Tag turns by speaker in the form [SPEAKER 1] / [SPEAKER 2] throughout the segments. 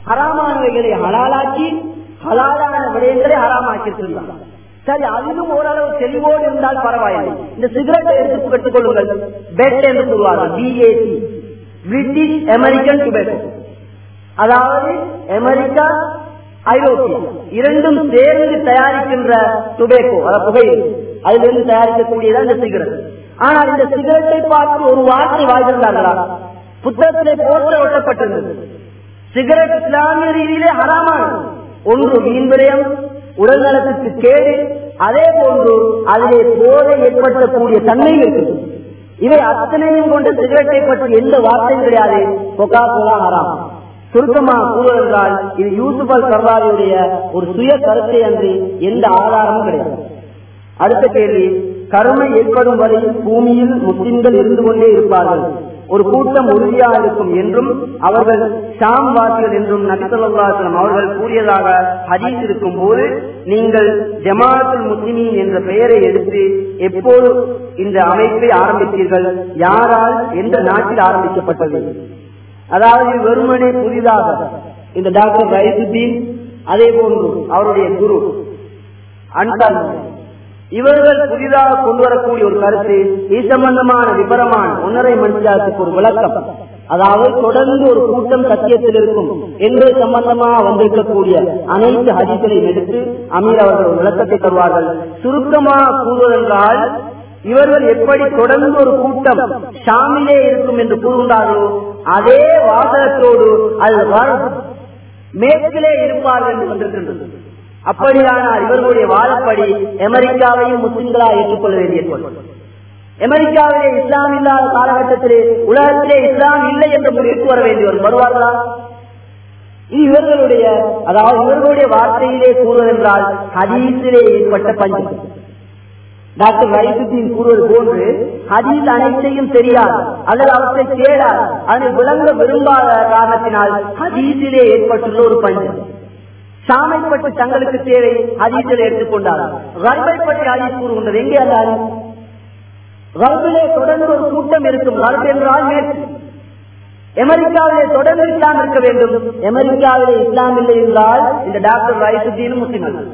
[SPEAKER 1] ஹராமானவைகளை ஹலாலாக்கி ஹலாலான விடயங்களை ஹராமாக்கி இருந்தாங்க சரி அதிலும் ஓரளவு தெளிவோடு இருந்தால் பரவாயில்லை இந்த சிகரெட்டை எடுத்து கற்றுக் கொள்ளுங்கள் பெட் என்று சொல்வார்கள் பிஏசி பிரிட்டிஷ் அமெரிக்கன் டுபேட்டோ அதாவது அமெரிக்கா ஐரோப்பியா இரண்டும் சேர்ந்து தயாரிக்கின்ற டுபேக்கோ அதாவது புகை அதிலிருந்து தயாரிக்கக்கூடியதான் இந்த சிகரெட் ஆனால் இந்த சிகரெட்டை பார்த்து ஒரு வார்த்தை வாழ்ந்திருந்தார்களா புத்தகத்திலே போட்டு ஒட்டப்பட்டிருந்தது சிகரெட் இஸ்லாமிய ரீதியிலே ஹராமானது ஒன்று வீண் விரயம் உடல் நலத்துக்கு கேடு அதே போன்று அதிலே போதை ஏற்படுத்தக்கூடிய தன்மை இருக்குது இவை அத்தனையும் கொண்ட சிகரெட்டை பற்றி எந்த வார்த்தையும் கிடையாது கொக்கா கோலா ஹராம் சுருக்கமா கூறுவதென்றால் இது யூசுப் அல் சர்வாரியுடைய ஒரு சுய கருத்தை அன்றி எந்த ஆதாரமும் கிடையாது அடுத்த கேள்வி கருமை ஏற்படும் வரையில் பூமியில் முஸ்லிம்கள் இருந்து கொண்டே இருப்பார்கள் ஒரு கூட்டம் உறுதியாக இருக்கும் என்றும் அவர்கள் ஷாம் வாசிகள் என்றும் நபிசல்லாஸ்லம் அவர்கள் கூறியதாக ஹதீஸ் இருக்கும் போது நீங்கள் ஜமாத்துல் முஸ்லிமின் என்ற பெயரை எடுத்து எப்போது இந்த அமைப்பை ஆரம்பித்தீர்கள் யாரால் எந்த நாட்டில் ஆரம்பிக்கப்பட்டது அதாவது வெறுமனே புதிதாக இந்த டாக்டர் ரைசுத்தீன் அதே போன்று அவருடைய குரு அன்சார் இவர்கள் புதிதாக கொண்டு வரக்கூடிய ஒரு கருத்து இது சம்பந்தமான விபரமான ஒன்னரை மணிஜாத்துக்கு ஒரு விளக்கம் அதாவது தொடர்ந்து ஒரு கூட்டம் சத்தியத்தில் இருக்கும் என்பது சம்பந்தமாக வந்திருக்கக்கூடிய அனைத்து ஹதிகளையும் எடுத்து அமீர் அவர்கள் ஒரு விளக்கத்தை தருவார்கள் சுருக்கமாக கூறுவதென்றால் இவர்கள் எப்படி தொடர்ந்து ஒரு கூட்டம் ஷாமிலே இருக்கும் என்று கூறுகின்றார்களோ அதே வாசகத்தோடு அது மேற்கிலே இருப்பார்கள் என்று வந்திருக்கின்றது அப்படியானால் இவர்களுடைய வாழப்படி அமெரிக்காவையும் முஸ்லிம்களா ஏற்றுக்கொள்ள வேண்டிய அமெரிக்காவிலே இஸ்லாம் இல்லாத காலகட்டத்திலே உலகத்திலே இஸ்லாம் இல்லை என்ற முடிவுக்கு வர வேண்டியவர் வருவார்களா இது இவர்களுடைய அதாவது இவர்களுடைய வார்த்தையிலே கூறுவதென்றால் ஹதீஸிலே ஏற்பட்ட பஞ்சம் டாக்டர் ரைசுத்தீன் கூறுவது போன்று ஹதீஸ் அனைத்தையும் தெரியாது அல்லது அவற்றை தேடாது அதனை விளங்க விரும்பாத காரணத்தினால் ஹதீஸிலே ஏற்பட்டுள்ள ஒரு பஞ்சம் சாமை பற்றி தங்களுக்கு தேவை ஹதீஸில் எடுத்துக்கொண்டார் ரல்பை பற்றி ஹதீஸ் கூறுகின்றது எங்கே அந்த ஹதீஸ் ரல்பிலே தொடர்ந்து ஒரு கூட்டம் இருக்கும் ரல்ப் என்றால் மேற்கு அமெரிக்காவிலே தொடர்ந்து இஸ்லாம் இருக்க வேண்டும் அமெரிக்காவிலே இஸ்லாம் இல்லை என்றால் இந்த டாக்டர் ரைசுத்தீனும் முஸ்லிம் அல்ல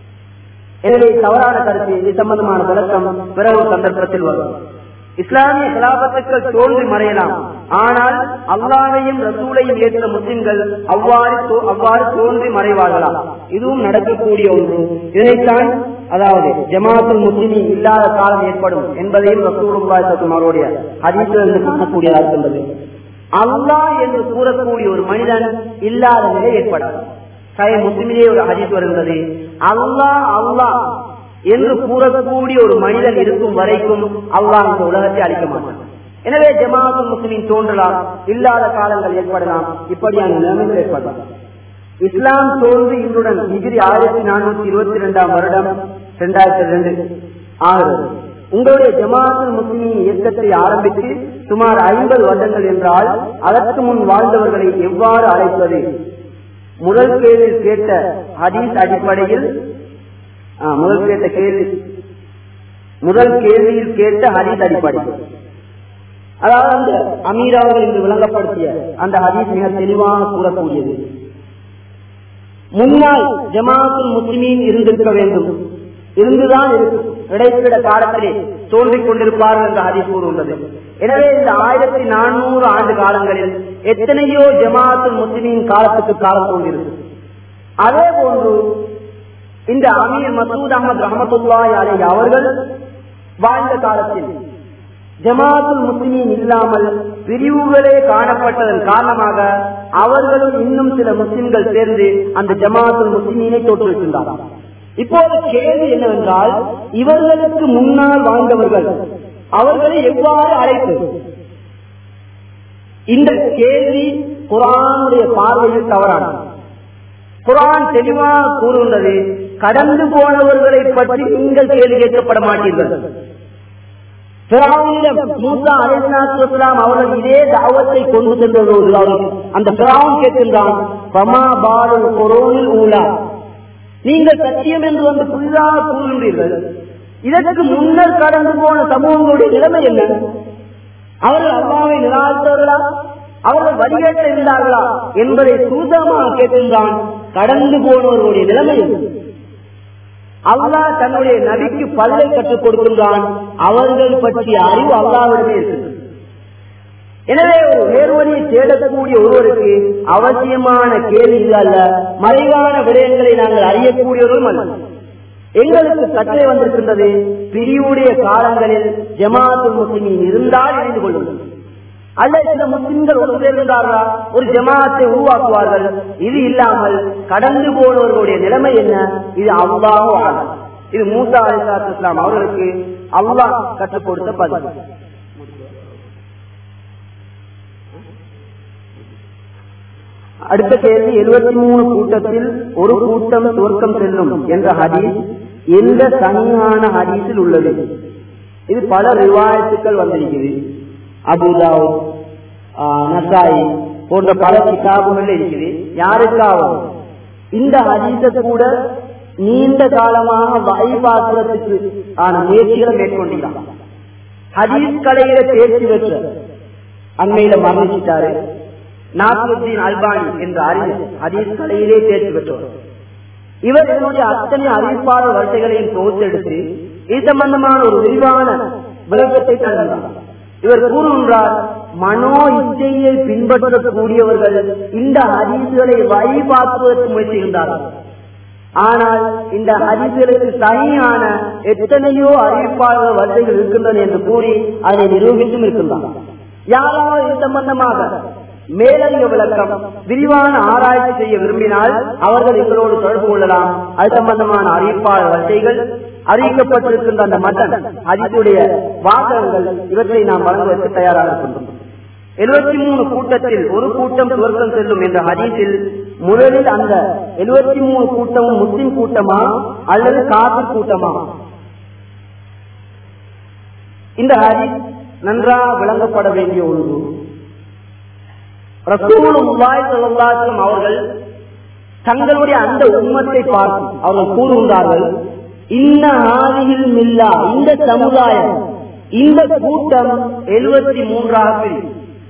[SPEAKER 1] எனவே தவறான கருத்து இது சம்பந்தமான விளக்கம் பிறகு சந்தர்ப்பத்தில் வரும் இஸ்லாமிய கலாபத்துக்கள் தோன்றி மறையலாம் ஆனால் அல்லாவையும் ரசூலையும் ஏற்ற முஸ்லிம்கள் அவ்வாறு அவ்வாறு தோன்றி மறைவார்களாம் இதுவும் நடக்கக்கூடிய ஒன்று இதைத்தான் அதாவது ஜமாத்துல் முஸ்லிமி இல்லாத காலம் ஏற்படும் என்பதையும் ரசூலுல்லாஹி அவருடைய ஹதீஸிலிருந்து காணக்கூடியதாக இருக்கின்றது அல்லாஹ் என்று கூறக்கூடிய ஒரு மனிதன் இல்லாத நிலை ஏற்படாது கை முஸ்லிமிலே ஒரு ஹதீஸ் வருகிறது அல்லாஹ் அல்லாஹ் என்று கூறக்கூடிய ஒரு மனிதன் இருக்கும் வரைக்கும் அல்லாஹ் இந்த உலகத்தை அழிக்க மாட்டான் எனவே ஜமாத்து முஸ்லிம் தோன்றலாம் இல்லாத காலங்கள் ஏற்படலாம் இப்படியான நிலைமைகள் ஏற்படலாம் இஸ்லாம் தோன்றி இன்றுடன் டிகிரி ஆயிரத்தி நானூத்தி இருபத்தி இரண்டாம் வருடம் இரண்டாயிரத்தி ரெண்டு ஆகிறது உங்களுடைய ஜமாத்து முஸ்லிமின் இயக்கத்தை ஆரம்பித்து சுமார் ஐம்பது வருடங்கள் என்றால் அதற்கு முன் வாழ்ந்தவர்களை எவ்வாறு அழைப்பது முதல் கேள்வியில் கேட்ட ஹதீஸ் அடிப்படையில் முதல் கேட்ட கேள்வி முதல் கேள்வியில் கேட்ட ஹதீஸ் அடிப்படையில் அதாவது அந்த அமீர் அவர்கள் இன்று விளங்கப்படுத்திய அந்த ஹதீஸ் மிக தெளிவாக கூறக்கூடியது முன்னாள் ஜமாத்துல் முஸ்லிமீன் இருந்திருக்க வேண்டும் இருந்துதான் இருக்கும் இடைப்பட காலத்திலே தோன்றிக் கொண்டிருப்பார்கள் என்று ஹதீஸ் கூறுகின்றது எனவே இந்த ஆயிரத்தி நானூறு ஆண்டு காலங்களில் எத்தனையோ ஜமாத்துல் முஸ்லிமின் காலத்துக்கு காலம் தோன்றிருக்கு அதே போன்று இந்த அமீர் மசூத் அகமது ரஹமத்துல்லாய் அலை அவர்கள் வாழ்ந்த காலத்தில் ஜமாத்துல் முஸ்லிமின் இல்லாமல் பிரிவுகளே காணப்பட்டதன் காரணமாக அவர்களும் இன்னும் சில முஸ்லிம்கள் சேர்ந்து அந்த ஜமாத்துல் முஸ்லிமீனை தோற்றுவிக்கின்றார்கள் இப்போது கேள்வி என்னவென்றால் இவர்களுக்கு முன்னால் வாழ்ந்தவர்கள் அவர்களை எவ்வாறு அழைப்பது இந்த கேள்வி குரானுடைய பார்வையில் தவறானது குரான் தெளிவாக கூறுகின்றது கடந்து போனவர்களை பற்றி நீங்கள் கேள்வி கேட்கப்பட மாட்டீர்கள் மூசா அலிஸ்லாம் அவர்கள் இதே தாவத்தை கொண்டு சென்றதோடு அவர்கள் அந்த பிராவன் கேட்கின்றான் பமா பாரல் கொரோனில் ஊழா நீங்கள் சத்தியம் என்று வந்து புதிதாக கூறுகின்றீர்கள் இதற்கு முன்னர் கடந்து போன சமூகங்களுடைய நிலைமை என்ன அவர்கள் அல்லாவை நிராகரித்தவர்களா அவர்கள் வடிகட்ட இருந்தார்களா என்பதை சூதமாக கேட்கின்றான் கடந்து போனவர்களுடைய நிலைமை என்ன? அல்லாஹ் தன்னுடைய நபிக்கு பல்லை கற்றுக் கொடுக்கின்றான் அவர்கள் பற்றிய அறிவு அல்லாவிடமே இருக்கிறது எனவே ஒரு நேர்வழியை தேடக்கூடிய ஒருவருக்கு அவசியமான கேள்வி இது அல்ல மறைவான விடயங்களை நாங்கள் அறியக்கூடியவர்களும் அல்ல எங்களுக்கு கட்டளை வந்திருக்கின்றது பிரிவுடைய காலங்களில் ஜமாத்துல் முஸ்லிமின் இருந்தால் இணைந்து கொள்ளுங்கள் அல்ல சில முஸ்லிம்கள் ஒரு சேர்ந்தார்களா ஒரு ஜமாத்தை உருவாக்குவார்கள் இது இல்லாமல் கடந்து போனவர்களுடைய நிலைமை என்ன இது அல்லாஹோ ஆகும் இது மூசா அலிசாத் இஸ்லாம் அவர்களுக்கு அல்லாஹ் கற்றுக் கொடுத்த பதிவு அடுத்த கேள்வி எழுபத்தி மூணு கூட்டத்தில் ஒரு கூட்டம் சுவர்க்கம் செல்லும் என்ற ஹதீஸ் எந்த தனியான ஹதீஸில் உள்ளது இது பல ரிவாயத்துக்கள் வந்திருக்குது அபுதாவ் நசாயி போன்ற பல கிதாபுகள் இருக்குது யாருக்காவது இந்த ஹதீஸ கூட நீண்ட காலமாக வழிபாக்குறதுக்கு ஆன முயற்சிகளை மேற்கொண்டிருக்கிறான் ஹதீஸ் கலையில தேர்ச்சி பெற்ற அண்மையில மரணிச்சிட்டாரு நாசருத்தீன் அல்பானி என்ற அறிஞர் ஹதீஸ் கலையிலே தேர்ச்சி பெற்றவர் இவர் என்னுடைய அத்தனை அறிவிப்பாளர் வரிசைகளையும் தொகுத்தெடுத்து இது சம்பந்தமான ஒரு விரிவான விளக்கத்தை தந்தார் இவர் கூறுகின்றார் மனோ இச்சையை பின்பற்றக்கூடியவர்கள் இந்த ஹதீசுகளை வழிபார்ப்பதற்கு முயற்சிகின்றார்கள் ஆனால் இந்த ஹதீசுகளுக்கு தனியான எத்தனையோ அறிவிப்பாளர் வரிசைகள் இருக்கின்றன என்று கூறி அதை நிரூபித்தும் இருக்கின்றார் யாராவது இது சம்பந்தமாக மேலதிக விளக்கம் விரிவான ஆராய்ச்சி செய்ய விரும்பினால் அவர்கள் எங்களோடு தொடர்பு கொள்ளலாம் அது சம்பந்தமான அறிவிப்பாளர் வரிசைகள் அறிவிக்கப்பட்டிருக்கின்ற அந்த மட்டன் அதித்துடைய வாசகங்கள் இவற்றை நாம் வழங்குவதற்கு தயாராக இருக்கின்றோம் எழுபத்தி மூணு கூட்டத்தில் ஒரு கூட்டம் சுவர்க்கம் செல்லும் என்ற ஹதீஸில் முதலில் அந்த எழுபத்தி மூணு கூட்டமும் முஸ்லிம் கூட்டமா அல்லது காசு கூட்டமா இந்த ஹதீஸ் நன்றாக விளங்கப்பட வேண்டிய ஒன்று ரசூலுல்லாஹி அவர்கள் தங்களுடைய அந்த உம்மத்தை பார்த்து அவர்கள் கூறுகின்றார்கள் இன்ன ஆதியில் மில்லா இந்த சமுதாயம் இந்த கூட்டம் எழுபத்தி மூன்றாக பிரிவு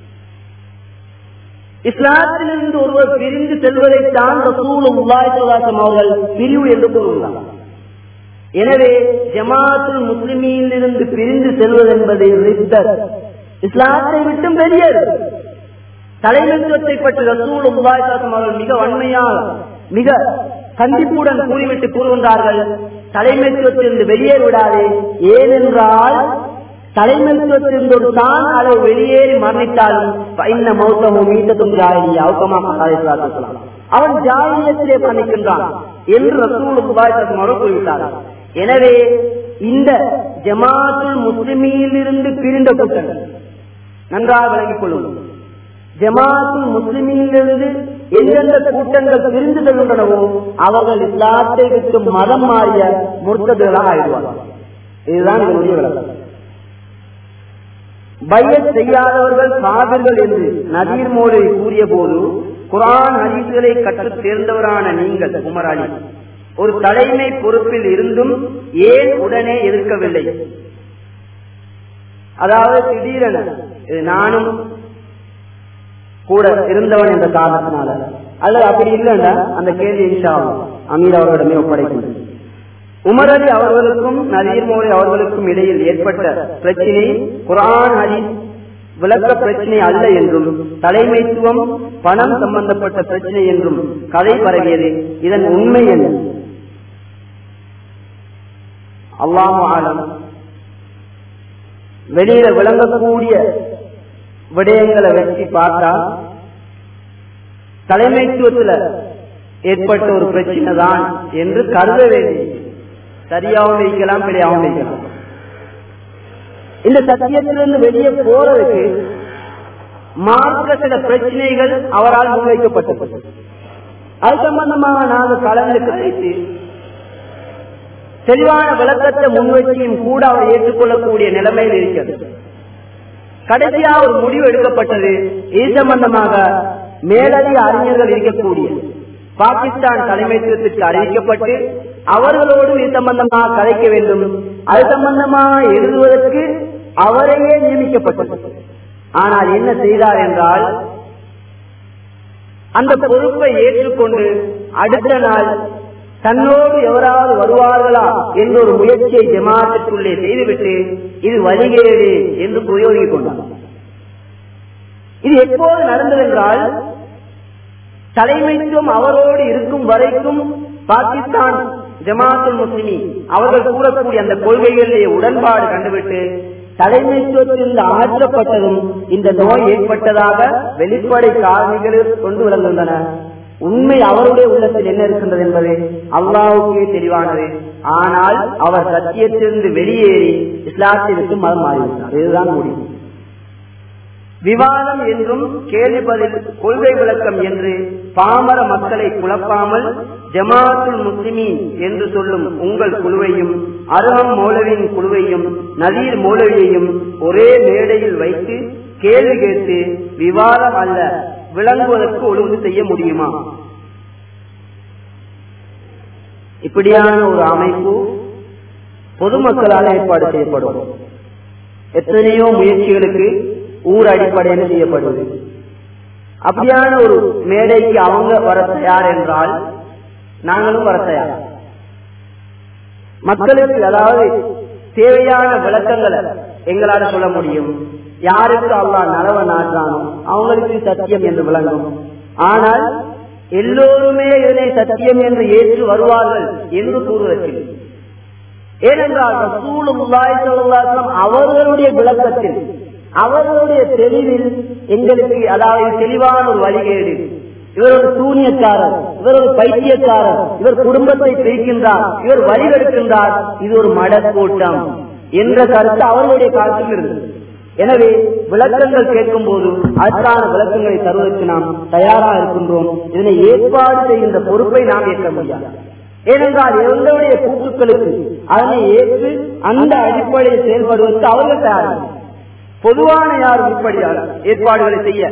[SPEAKER 1] இஸ்லாத்திலிருந்து ஒருவர் பிரிந்து செல்வதைத்தான் ரசூல் உல்லாசம் அவர்கள் பிரிவு என்று கூறுகிறார் எனவே ஜமாத்துல் முஸ்லிமியிலிருந்து பிரிந்து செல்வது என்பது ரித்தர் இஸ்லாத்தை விட்டும் வெளியேறு தலைமைத்துவத்தை பற்றி ரசூல் உல்லாசம் அவர்கள் மிக வன்மையாக மிக கண்டிப்புடன் கூறிவிட்டு கூறுகின்றார்கள் தலைமைத்துவத்திலிருந்து வெளியேறி விடாதே ஏனென்றால் தலைமைத்துவத்திலிருந்து ஒரு தான் அளவு வெளியேறி மரணித்தாலும் பைன்ன மௌத்தமும் மீட்டத்தும் ஜாயிலி அவுக்கமா அவன் ஜாயிலத்திலே மரணிக்கின்றான் என்று ரசூல் உபாயத்தம் அவர்கள் கூறிவிட்டார் எனவே இந்த ஜமாத்துல் முஸ்லிமியிலிருந்து பிரிந்த கூட்டங்கள் நன்றாக விளங்கிக் கொள்ளுங்கள் ஜமாத்துல் முஸ்லிமியிலிருந்து எந்தெந்த கூட்டங்கள் பிரிந்து செல்கின்றனவோ அவர்கள் இஸ்லாத்தை விட்டு மதம் மாறிய முற்பதுகளாக ஆயிடுவார்கள் இதுதான் இதனுடைய விளக்கம் பையத் செய்யாதவர்கள் காவிர்கள் என்று நதீர் மோலை கூறிய போது குரான் ஹதீசுகளை கற்றுத் தேர்ந்தவரான நீங்கள் உமர் அலி ஒரு தலைமை பொறுப்பில் இருந்தும் ஏன் உடனே எதிர்க்கவில்லை அதாவது திடீரென இது நானும் கூட இருந்தவன் என்ற காரணத்தினால அல்லது அப்படி இல்லைன்னா அந்த கேள்வி இன்ஷா அமீர் அவர்களிடமே ஒப்படைக்கின்றது உமர் அலி அவர்களுக்கும் நதீர் மோடி அவர்களுக்கும் இடையில் ஏற்பட்ட பிரச்சினை குரான் அலி விளக்க பிரச்சனை அல்ல என்றும் தலைமைத்துவம் பணம் சம்பந்தப்பட்ட பிரச்சனை என்றும் கதை பரவியது இதன் உண்மை என்ன அல்லாம ஆலம் வெளியில விளங்கக்கூடிய விடயங்களை வச்சு பார்த்தா தலைமைத்துவத்துல ஏற்பட்ட ஒரு பிரச்சனை தான் என்று கருத வேண்டியது சரியாகவும் வைக்கலாம் பிழையாகவும் வைக்கலாம் இந்த சத்தியத்திலிருந்து வெளியே போறதுக்கு மார்க்க சில பிரச்சனைகள் அவரால் முன்வைக்கப்பட்டது அது சம்பந்தமாக நாங்கள் கலந்து கழித்து தெளிவான விளக்கத்தை முன்வச்சியும் கூட அவர் ஏற்றுக்கொள்ளக்கூடிய நிலைமையில் இருக்கிறது கடைசியா ஒரு முடிவு எடுக்கப்பட்டது இது சம்பந்தமாக மேலதிக அறிஞர்கள் இருக்கக்கூடிய பாகிஸ்தான் தலைமைத்துவத்திற்கு அறிவிக்கப்பட்டு அவர்களோடு இது சம்பந்தமாக கலைக்க வேண்டும் அது சம்பந்தமாக எழுதுவதற்கு அவரையே நியமிக்கப்பட்டது ஆனால் என்ன செய்தார் என்றால் அந்த பொறுப்பை ஏற்றுக்கொண்டு அடுத்த நாள் தன்னோடு எவராவது வருவார்களா என்ற ஒரு முயற்சியை ஜமாத்திற்குள்ளே செய்துவிட்டு இது வழிகேடு என்று பிரயோகிக் கொண்டார் இது எப்போது நடந்ததென்றால் தலைமைத்துவம் அவரோடு இருக்கும் வரைக்கும் பாகிஸ்தான் ஜமாத்துல் முஸ்லிமி அவர்கள் கூறக்கூடிய அந்த கொள்கைகளிலே உடன்பாடு கண்டுவிட்டு தலைமைத்துவத்தில் ஆற்றப்பட்டதும் இந்த நோய் ஏற்பட்டதாக வெளிப்படை காரணிகள் கொண்டு விளங்குகின்றன உண்மை அவருடைய உள்ளத்தில் என்ன இருக்கின்றது என்பது அல்லாவுக்கே தெளிவானது ஆனால் அவர் சத்தியத்திலிருந்து வெளியேறி இஸ்லாத்திற்கு மதம் மாறிவிட்டார் இதுதான் முடியும் விவாதம் என்றும் கேள்வி பதில் கொள்கை விளக்கம் என்று பாமர மக்களை குழப்பாமல் ஜமாத்துல் முஸ்லிமீன் என்று சொல்லும் உங்கள் குழுவையும் அருகம் மௌலவியின் குழுவையும் நதீர் மௌலவியையும் ஒரே மேடையில் வைத்து கேள்வி கேட்டு விவாதம் அல்ல விளங்குவதற்கு ஒழுங்கு செய்ய முடியுமா இப்படியான ஒரு அமைப்பு பொதுமக்களால் ஏற்பாடு செய்யப்படும் எத்தனையோ முயற்சிகளுக்கு ஊர் அடிப்படையில் செய்யப்படுவது அப்படியான ஒரு மேடைக்கு அவங்க வர தயார் என்றால் நாங்களும் வர தயார் மக்களுக்கு அதாவது தேவையான விளக்கங்களை எங்களால் சொல்ல முடியும் யாருக்கு அல்லா நலவ நாட்டானோ அவங்களுக்கு சத்தியம் என்று விளங்கும் ஆனால் எல்லோருமே இதனை சத்தியம் என்று ஏற்று வருவார்கள் என்று கூறுவதற்கு ஏனென்றால் அவர்களுடைய விளக்கத்தில் அவர்களுடைய தெளிவில் எங்களுக்கு அதாவது தெளிவான ஒரு வழிகேடு இவர் ஒரு சூனியக்காரர் இவர் ஒரு பைத்தியக்காரர் இவர் குடும்பத்தை பிரிக்கின்றார் இவர் வழிகெடுக்கின்றார் இது ஒரு மடக்கூட்டம் என்ற கருத்து அவர்களுடைய காலத்தில் இருந்தது எனவே விளக்கங்கள் கேட்கும் போது அதற்கான விளக்கங்களை தருவதற்கு நாம் தயாராக இருக்கின்றோம் இதனை ஏற்பாடு செய்கின்ற பொறுப்பை நாம் ஏற்க முடியாது ஏனென்றால் எங்களுடைய கூட்டுக்களுக்கு அதனை ஏற்று அந்த அடிப்படையில் செயல்படுவதற்கு அவர்கள் தயாராக பொதுவான யாரும் இப்படியாக ஏற்பாடுகளை செய்ய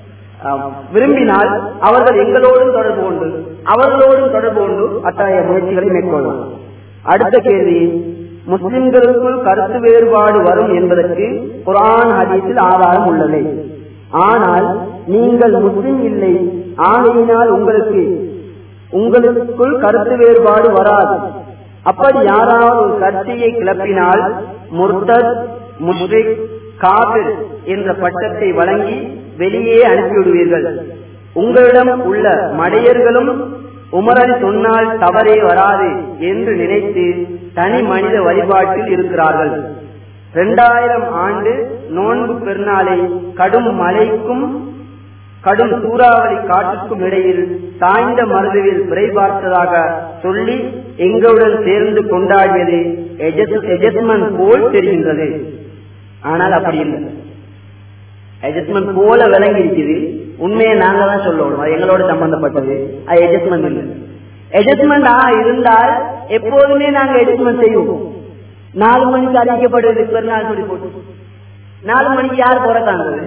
[SPEAKER 1] விரும்பினால் அவர்கள் எங்களோடும் தொடர்பு கொண்டு அவர்களோடும் தொடர்பு கொண்டு அத்தகைய முயற்சிகளை மேற்கொள்ளலாம் அடுத்த கேள்வி முஸ்லிம்களுக்குள் கருத்து வேறுபாடு வரும் என்பதற்கு குரான் ஹதீஸில் ஆதாரம் உள்ளது ஆனால் நீங்கள் முஸ்லிம் இல்லை ஆகையினால் உங்களுக்கு உங்களுக்குள் கருத்து வேறுபாடு வராது அப்படி யாராவது ஒரு கட்சியை கிளப்பினால் முர்தத் முஸ்ரிக் காபிர் என்ற பட்டத்தை வழங்கி வெளியே அனுப்பிவிடுவீர்கள் உங்களிடம் உள்ள மடையர்களும் உமரன் சொன்னால் தவறே வராது என்று நினைத்து தனி மனித வழிபாட்டில் இருக்கிறார்கள் இரண்டாயிரம் ஆண்டு நோன்பு பெருநாளை கடும் மழைக்கும் கடும் சூறாவளி காற்றுக்கும் இடையில் சாய்ந்த மருதுவில் விரைபார்த்ததாக சொல்லி எங்களுடன் சேர்ந்து கொண்டாடியது எஜஸ்மெண்ட் போல் தெரிகின்றது ஆனால் அப்படி இல்லை அட்ஜஸ்ட்மெண்ட் போல விளங்கி இருக்குது உண்மையை நாங்க தான் சொல்லணும் அது எங்களோட சம்பந்தப்பட்டது அது அட்ஜஸ்ட்மெண்ட் இல்லை அட்ஜஸ்ட்மெண்ட் ஆ இருந்தால் எப்போதுமே நாங்க அட்ஜஸ்ட்மெண்ட் செய்வோம் நாலு மணிக்கு அறிவிக்கப்படுவது பெருநாள் சொல்லி போட்டு நாலு மணிக்கு யார் பிறக்காங்க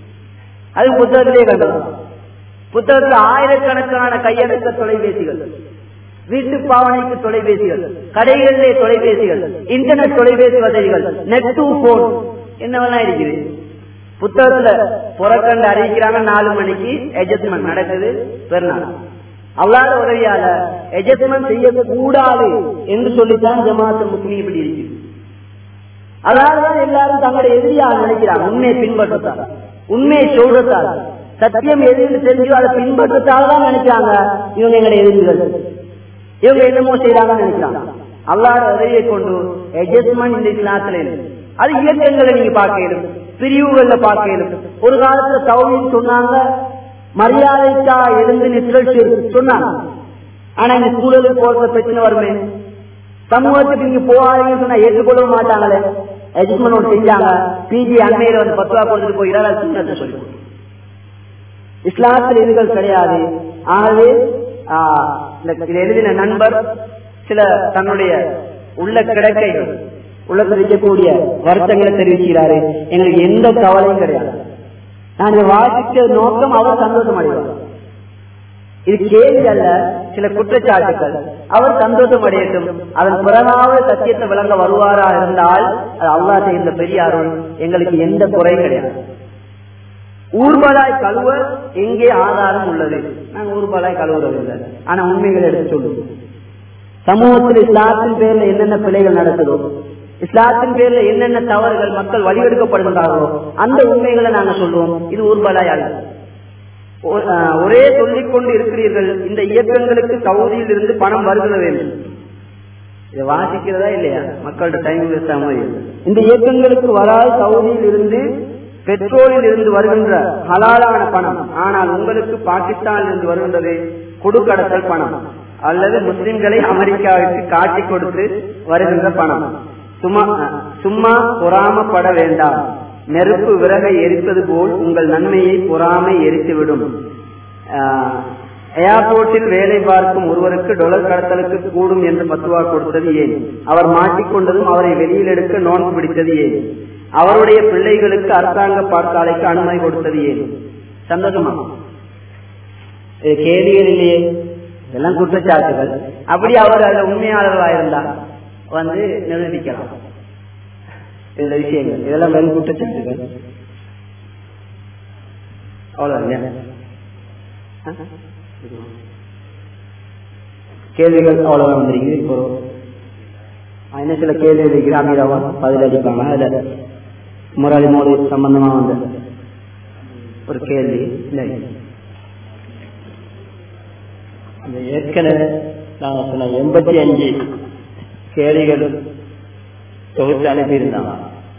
[SPEAKER 1] அது புத்தகத்திலே கண்டது புத்தகத்தில் ஆயிரக்கணக்கான கையடக்க தொலைபேசிகள் வீட்டு பாவனைக்கு தொலைபேசிகள் கடைகளிலே தொலைபேசிகள் இன்டர்நெட் தொலைபேசி வசதிகள் நெட் டு போன் என்னவெல்லாம் இருக்குது புத்தகத்துல புறக்கண்டு அறிவிக்கிறாங்க நாலு மணிக்கு அட்ஜஸ்ட்மெண்ட் நடக்குது பெருநாள் அல்லாத உதவியால அட்ஜஸ்ட்மெண்ட் செய்யக்கூடாது என்று சொல்லித்தான் ஜமாத்து முஸ்லீம் இப்படி இருக்கு அதனாலதான் எல்லாரும் தங்களுடைய எதிரியாக நினைக்கிறாங்க உண்மையை பின்பற்றத்தால் உண்மையை சொல்றதால் சத்தியம் எதிர்த்து தெரிஞ்சு அதை பின்பற்றத்தால் தான் நினைக்கிறாங்க இவங்க எங்களுடைய எதிரிகள் இவங்க என்னமோ செய்யறாங்கன்னு நினைக்கிறாங்க அல்லாத உதவியை கொண்டு அட்ஜஸ்ட்மெண்ட் இந்த இஸ்லாத்துல இருக்கு அது இயக்கங்களை நீங்க பார்க்கணும் பிரிவுகள்ல பார்க்கணும் ஒரு காலத்துல தௌஹீத் சொன்னாங்க மரியாதைக்கா எழுந்து நிகழ்ச்சி சொன்னாங்க ஆனா இந்த சூழலுக்கு போற பிரச்சனை வருமே சமூகத்துக்கு நீங்க போகாதீங்கன்னு சொன்னா ஏற்றுக்கொள்ள மாட்டாங்களே எஜுமெண்ட் செஞ்சாங்க பிஜி அண்மையில வந்து பத்து ரூபா கொடுத்துட்டு போயிடாத சுண்ணத்தை சொல்லி இஸ்லாத்தில் இதுகள் கிடையாது ஆகவே இதை எழுதின நண்பர் சில தன்னுடைய உள்ள கிடக்கைகள் உள்ளத்தில் இருக்கக்கூடிய வருத்தங்களை தெரிவிக்கிறாரு எங்களுக்கு எந்த கவலையும் கிடையாது நான் வாசிக்க நோக்கம் அவர் சந்தோஷம் அடைவார் இது கேள்வி அல்ல சில குற்றச்சாட்டுகள் அவர் சந்தோஷம் அடையட்டும் அதன் பிறகாவது சத்தியத்தை விளங்க வருவாரா இருந்தால் அது அல்லா செய்த பெரிய அருள் எங்களுக்கு எந்த குறையும் கிடையாது ஊர்வலாய் கழுவ எங்கே ஆதாரம் உள்ளது நாங்க ஊர்வலாய் கழுவுறதில்லை ஆனா உண்மைகளை எடுத்து சொல்லுவோம் சமூகத்தில் இஸ்லாத்தின் பேர்ல என்னென்ன பிழைகள் நடக்குதோ இஸ்லாத்தின் பேர்ல என்னென்ன தவறுகள் மக்கள் வழிவெடுக்கப்படுகின்றார்களோ அந்த உண்மைகளை நாங்க சொல்லுவோம் இது ஊர்வலாய் அல்ல ஒரே சொல்லிக் கொண்டு இருக்கிறீர்கள் இந்த இயக்கங்களுக்கு சவுதியில் இருந்து பணம் வருகிற வேண்டும் இதை வாசிக்கிறதா இல்லையா மக்கள்கிட்ட டைம் வேஸ்ட் ஆகும் இந்த இயக்கங்களுக்கு வராது சவுதியில் இருந்து பெட்ரோலில் இருந்து வருகின்ற ஹலாலான பணம் ஆனால் உங்களுக்கு பாகிஸ்தானில் இருந்து வருகின்றது கொடுக்கடத்தல் பணம் அல்லது முஸ்லிம்களை அமெரிக்காவிற்கு காட்டி கொடுத்து வருகின்ற பணம் சும்மா சும்மா பொறாமப்பட வேண்டாம் நெருப்பு விறகை எரிப்பது போல் உங்கள் நன்மையை பொறாமை எரித்துவிடும் ஏர்போர்ட்டில் வேலை பார்க்கும் ஒருவருக்கு டொலர் கடத்தலுக்கு கூடும் என்று மத்துவா கொடுத்தது ஏன் அவர் மாட்டிக்கொண்டதும் அவரை வெளியில் எடுக்க நோன்பு பிடித்தது ஏன் அவருடைய பிள்ளைகளுக்கு அரசாங்க பாடசாலைக்கு அனுமதி கொடுத்தது ஏன் சந்தோஷமா கேள்விகள் இல்லையே இதெல்லாம் குற்றச்சாட்டுகள் அப்படி அவர் அதுல உண்மையாளர்களாக இருந்தா வந்து நிரூபிக்கலாம் இந்த விஷயங்கள் இதெல்லாம் வெறும் குற்றச்சாட்டுகள் அவ்வளவு கேள்விகள் அவ்வளவு வந்திருக்கு இப்போ என்ன சில கேள்வி இருக்கிற அமீராவா பதில் அடிப்பாங்க அதுல முரளி மோடி சம்பந்தமா வந்த ஒரு கேள்வி இல்லை
[SPEAKER 2] அந்த ஏற்கனவே நாங்கள் சொன்ன எண்பத்தி அஞ்சு கேள்விகள் தொகுத்து அனுப்பியிருந்தாங்க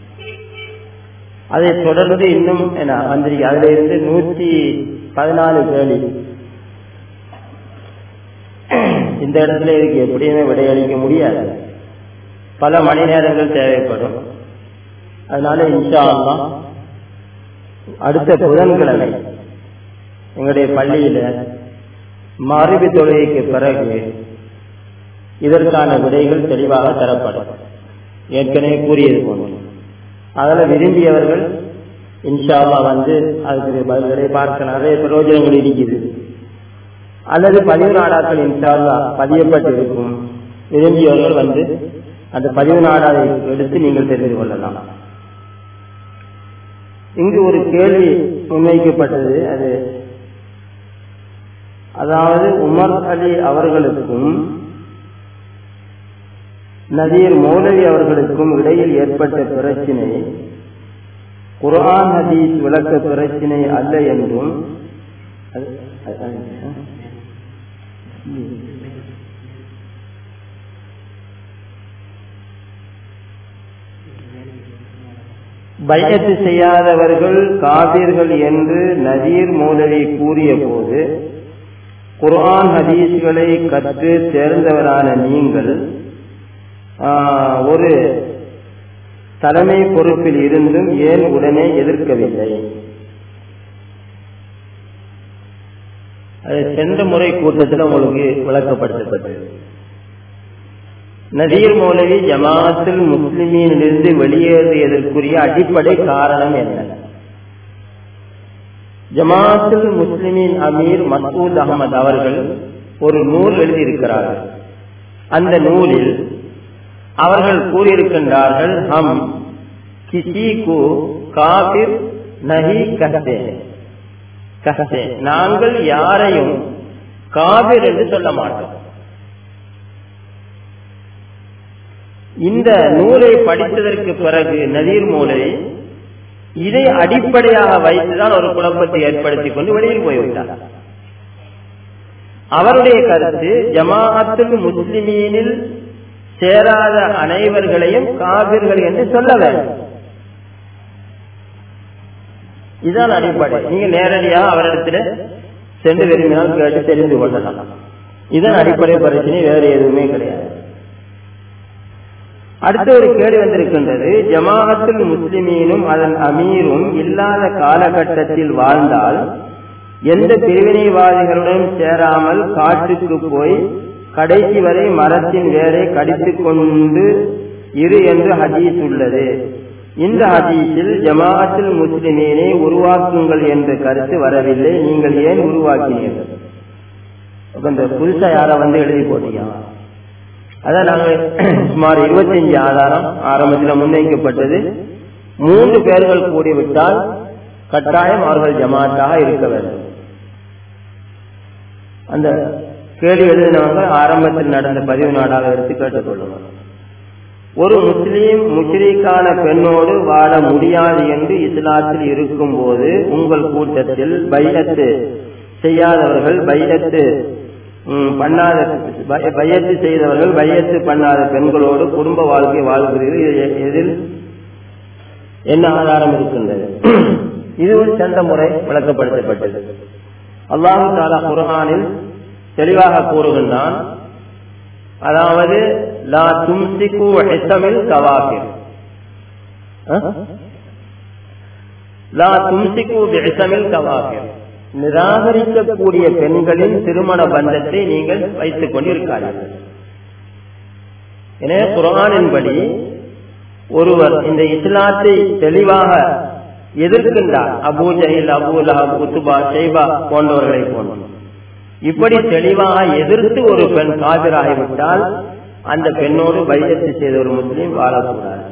[SPEAKER 2] அதை தொடர்ந்து இன்னும் என்ன வந்திருக்கு அதுல இருந்து நூத்தி பதினாலு கேள்வி இந்த இடத்துல இதுக்கு எப்படியுமே விடையளிக்க முடியாது பல மணி நேரங்கள் தேவைப்படும் அதனால இன்ஷா அல்லா அடுத்த புதன்கிழமை எங்களுடைய பள்ளியில மறுபி தொழுகைக்கு பிறகு இதற்கான விடைகள் தெளிவாக தரப்படும் ஏற்கனவே கூறியது போன்று அதில் விரும்பியவர்கள் இன்ஷால்லா வந்து அதுக்கு பதில்களை பார்க்கலாம் நிறைய பிரயோஜனங்கள் இருக்குது அல்லது பதிவு நாடாக்கள் இன்ஷால்லா பதியப்பட்டு இருக்கும் விரும்பியவர்கள் வந்து அந்த பதிவு நாடாவை எடுத்து நீங்கள் தெரிந்து கொள்ளலாம் இங்கு ஒரு கேள்வி முன்வைக்கப்பட்டது அது அதாவது உமர் அலி அவர்களுக்கும் நதீர் மௌலவி அவர்களுக்கும் இடையில் ஏற்பட்ட பிரச்சினை குர்ஆன் ஹதீஸ் விளக்க பிரச்சினை அல்ல என்றும் பயத்து செய்யாதவர்கள் காபீர்கள் என்று நதீர் மௌலவி கூறிய போது குர்ஆன் ஹதீஸ்களை கற்று தேர்ந்தவரான நீங்கள் ஒரு தலைமை பொறுப்பில் இருந்தும் ஏன் உடனே எதிர்க்கவில்லை அது சென்ற முறை கூட்டத்தில் உங்களுக்கு விளக்கப்படுத்தப்பட்டது நதீர் மௌலவி ஜமாத்தில் முஸ்லிமீனிலிருந்து வெளியேறியதற்குரிய அடிப்படை காரணம் என்ன ஜமாத்துல் முஸ்லிமின் அமீர் மசூத் அகமது அவர்கள் ஒரு நூல் எழுதியிருக்கிறார்கள் அந்த நூலில் அவர்கள் கூறியிருக்கின்றார்கள் ஹம் கிசி கு காபிர் நஹி கஹ்தே கஹ்தே நாங்கள் யாரையும் காபிர் என்று சொல்ல மாட்டோம் இந்த நூலை படித்ததற்கு பிறகு நதீர் மூலை இதை அடிப்படையாக வைத்துதான் ஒரு குழப்பத்தை ஏற்படுத்திக் கொண்டு வெளியில் போய்விட்டார் அவருடைய கருத்து ஜமாஅத்துல் முஸ்லிமீனில் சேராத அனைவர்களையும் காவிர்கள் என்று சொல்ல வேண்டும் இதுதான் அடிப்படை நீங்க நேரடியாக அவரிடத்துல சென்று விரும்பினால் கேட்டு தெரிந்து கொள்ளலாம் இதன் அடிப்படை பிரச்சனை வேறு எதுவுமே கிடையாது அடுத்த ஒரு கேள்வி வந்திருக்கின்றது ஜமாஅத்துல் முஸ்லிமீனும் அதன் அமீரும் இல்லாத காலகட்டத்தில் வாழ்ந்தால் எந்த பிரிவினைவாதிகளுடன் சேராமல் காட்டுக்கு போய் கடைசி வரை மரத்தின் வேரை கடித்துக் கொண்டு இரு என்று ஹதீஸ் உள்ளது இந்த ஹதீஸில் ஜமாஅத்துல் முஸ்லிமீனை உருவாக்குங்கள் என்ற கருத்து வரவில்லை நீங்கள் ஏன் உருவாக்கினீர்கள் இந்த புதுசா யார வந்து எழுதி போட்டீங்க அதான் நாங்கள் சுமார் இருபத்தஞ்சு ஆதாரம் ஆரம்பத்தில் முன்வைக்கப்பட்டது மூன்று பேர்கள் கூடிவிட்டால் கட்டாயம் அவர்கள் ஜமாத்தாக இருக்க வேண்டும் அந்த கேள்வி எழுதினவங்க ஆரம்பத்தில் நடந்த பதிவு நாடாக எடுத்து கேட்டுக்கொள்ளுவாங்க ஒரு முஸ்லீம் முஷ்ரீக்கான பெண்ணோடு வாழ முடியாது என்று இஸ்லாத்தில் இருக்கும் போது உங்கள் கூட்டத்தில் பையத்து செய்யாதவர்கள் பையத்து பண்ணாத பையத்து செய்தவர்கள் பையத்து பண்ணாத பெண்களோடு குடும்ப வாழ்க்கை வாழ்கிறீர்கள் எதில் என்ன ஆதாரம் இருக்கின்றது இது ஒரு சந்த முறை விளக்கப்படுத்தப்பட்டது அல்லாஹு தாலா குர்ஆனில் தெளிவாக கூறுகின்றான் அதாவது லா தும்சிக்கு ஹிசமில் கவாபிர் லா தும்சிக்கு ஹிசமில் கவாபிர் நிராகரிக்கக்கூடிய பெண்களின் திருமண பந்தத்தை நீங்கள் வைத்துக் கொண்டிருக்கார்கள் எனவே குரானின்படி ஒருவர் இந்த இஸ்லாத்தை தெளிவாக எதிர்க்கின்றார் Abu Jahl Abu Lahab Utbah Shaybah போன்றவர்களை போன்ற இப்படி தெளிவாக எதிர்த்து ஒரு பெண் காவிராகிவிட்டால் அந்த பெண்ணோடு பையத்து செய்த ஒரு முஸ்லீம் வாழக்கூடாது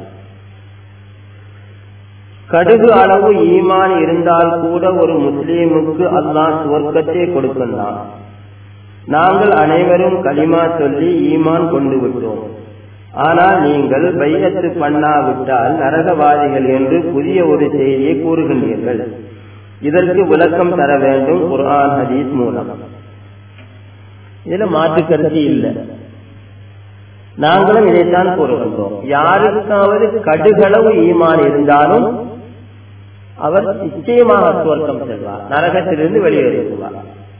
[SPEAKER 2] கடுகு அளவு ஈமான் இருந்தால் கூட ஒரு முஸ்லீமுக்கு அல்லாஹ் சுவர்க்கத்தை கொடுக்கின்றான் நாங்கள் அனைவரும் களிமா சொல்லி ஈமான் கொண்டு விட்டோம் ஆனால் நீங்கள் பையத்து பண்ணாவிட்டால் நரகவாதிகள் என்று புதிய ஒரு செய்தியை கூறுகின்றீர்கள் இதற்கு விளக்கம் தர வேண்டும் குர்ஆன் ஹதீஸ் மூலம் இதுல மாற்று கருத்து இல்லை நாங்களும் இதைத்தான் கூறுகின்றோம் யாருக்காவது கடுகளவு ஈமான் இருந்தாலும் அவர் நிச்சயமாக சுவர்க்கம் செல்வார் நரகத்திலிருந்து வெளியேறுவார்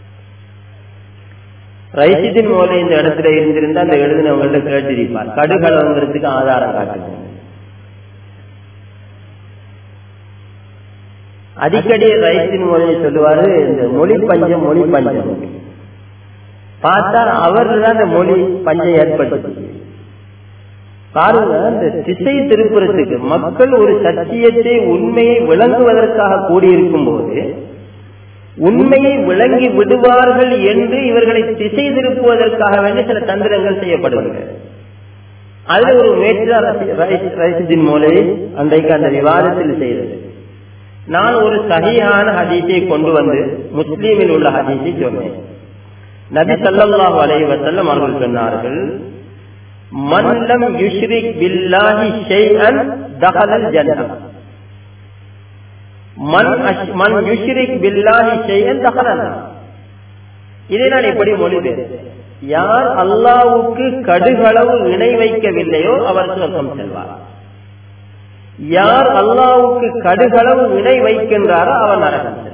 [SPEAKER 2] ரைசித்தின் மூலம் இந்த இடத்துல இருந்திருந்தா அந்த எழுதினவங்கள்ட்ட கேட்டிருப்பார் கடுகளவுங்கிறதுக்கு ஆதாரம் காட்டுங்க அடிக்கடி ரைசின் மூலம் சொல்லுவாரு இந்த மொழி பஞ்சம் மொழி பஞ்சம் பார்த்தா அவர் தான் இந்த மொழி பஞ்சம் ஏற்பட்டு பாருங்க இந்த திசை திருப்புறத்துக்கு மக்கள் ஒரு சத்தியத்தை உண்மையை விளங்குவதற்காக கூடியிருக்கும் போது உண்மையை விளங்கி விடுவார்கள் என்று இவர்களை திசை திருப்புவதற்காக வேண்டி சில தந்திரங்கள் செய்யப்படுகின்றன அதுல ஒரு மேற்று மூலை அன்றைக்கு அந்த விவாதத்தில் செய்தது நான் ஒரு சகியான ஹதீஸை கொண்டு வந்து முஸ்லீமில் உள்ள ஹதீஸை சொன்னேன் நபி சல்லாஹ் அலைஹி வஸல்லம் அவர்கள் சொன்னார்கள் மன்லம் யுஷ்ரிக் பில்லாஹி ஷைஅன் தஹலல் ஜன்னah மன் மன் யுஷ்ரிக் பில்லாஹி ஷைஅன் தஹலல் இதை நான் எப்படி மொழிபெயர்த்தேன் யார் அல்லாவுக்கு கடுகளவு இணை வைக்கவில்லையோ அவர் சுவர்க்கம் செல்வார் யார் அல்லாவுக்கு கடுகளவு இணை வைக்கின்றாரோ அவர் நரகம் செல்வார்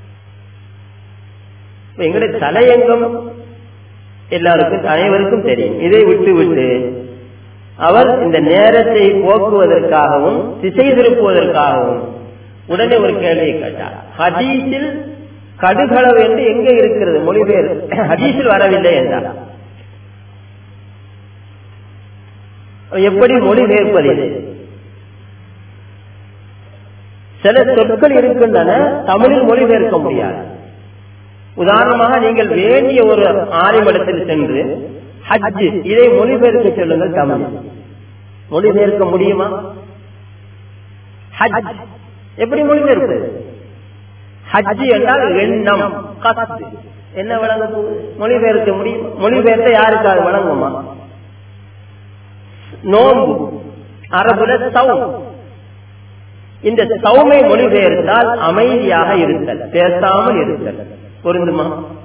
[SPEAKER 2] எங்களுடைய தலையங்கம் எல்லாருக்கும் அனைவருக்கும் தெரியும் இதை விட்டு விட்டு அவர் இந்த நேரத்தை போக்குவதற்காகவும் திசை திருப்புவதற்காகவும் உடனே ஒரு கேள்வியை கேட்டார் ஹதீஸில் கடுகளவு என்று எங்கே இருக்கிறது மொழிபெயர் ஹதீஸில் வரவில்லை என்றார் எப்படி மொழிபெயர்ப்பது இது சில சொற்கள் இருக்கின்றன தமிழில் மொழிபெயர்க்க முடியாது உதாரணமாக நீங்கள் வேண்டிய ஒரு ஆரிமடத்தில் சென்று ஹஜ் இதை மொழிபெயர்க்க சொல்லுங்கள் தமிழ் மொழிபெயர்க்க முடியுமா ஹஜ் எப்படி மொழிபெயர்ப்பது ஹஜ் என்றால் எண்ணம் கத்து என்ன வழங்க மொழிபெயர்க்க முடியும் மொழிபெயர்த்த யாருக்காக வழங்குமா நோன்பு அரபுல சவுன் இந்த சௌமை மொழிபெயர்த்தால் அமைதியாக இருத்தல் பேசாமல் இருத்தல் பொருந்துமா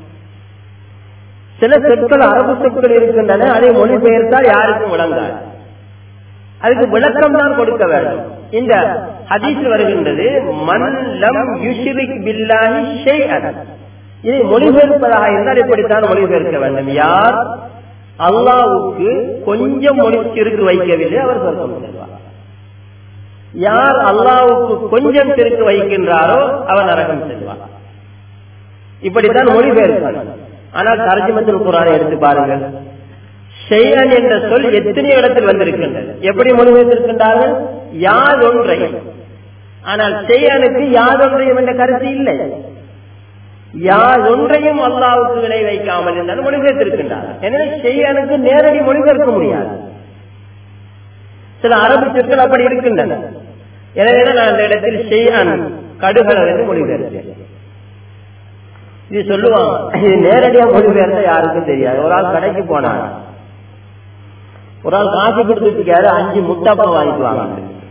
[SPEAKER 2] சில சொற்கள் அரபு சொற்கள் இருக்கின்றன அதை மொழிபெயர்த்தால் யாருக்கும் விளங்காது அதுக்கு விளக்கம் தான் கொடுக்க வேண்டும் இந்த ஹதீஸ் வருகின்றது மன்லம் யுஷ்ரிக் பில்லாஹி ஷைஅன் இதை மொழிபெயர்ப்பதாக இருந்தால் இப்படித்தான் மொழிபெயர்க்க வேண்டும் யார் அல்லாவுக்கு கொஞ்சம் மொழி சிறுக்கு வைக்கவில்லை அவர் சொர்க்கம் செல்வார் யார் அல்லாவுக்கு கொஞ்சம் சிறுக்கு வைக்கின்றாரோ அவர் நரகம் செல்வார் இப்படித்தான் மொழிபெயர்ப்பார் ஆனால் தர்ஜிமத்தில் குரானை எடுத்து பாருங்கள் ஷெய்யன் என்ற சொல் எத்தனை இடத்தில் வந்திருக்கின்றது எப்படி மொழிபெயர்த்திருக்கின்றார்கள் யாதொன்றை ஆனால் செய்யனுக்கு யாதொன்றையும் என்ற கருத்து இல்லை யாதொன்றையும் அல்லாவுக்கு விளை வைக்காமல் இருந்தாலும் மொழிபெயர்த்திருக்கின்றார்கள் எனவே செய்யனுக்கு நேரடி மொழிபெயர்க்க முடியாது சில அரபு சொற்கள் அப்படி இருக்கின்றன எனவே நான் அந்த இடத்தில் ஷெய்யான் கடுகளவு என்று மொழிபெயர்த்தேன் இது சொல்லுவாங்க இது நேரடியா மொழிபெயர்த்தா யாருக்கும் தெரியாது ஒரு ஆள் கடைக்கு போனாங்க ஒரு ஆள் காசு கொடுத்துருக்காரு அஞ்சு முட்டாப்பம் வாங்கிக்குவாங்க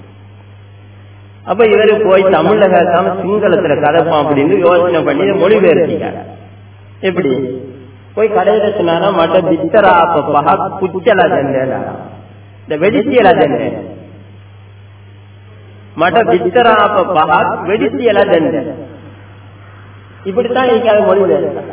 [SPEAKER 2] அப்ப இவரு போய் தமிழ்ல கேட்காம சிங்களத்துல கதைப்பான் அப்படின்னு யோசனை பண்ணி இதை மொழிபெயர்த்திக்காரு எப்படி போய் கடையில சொன்னாரா மட்ட பித்தரா அப்ப பகா குச்சலா ஜெண்டேனா இந்த வெடிச்சியலா ஜெண்டே மட்ட பித்தரா அப்ப பகா வெடிச்சியலா ஜெண்டே இப்படித்தான் இன்னைக்கு அது மொழிபெயர்த்த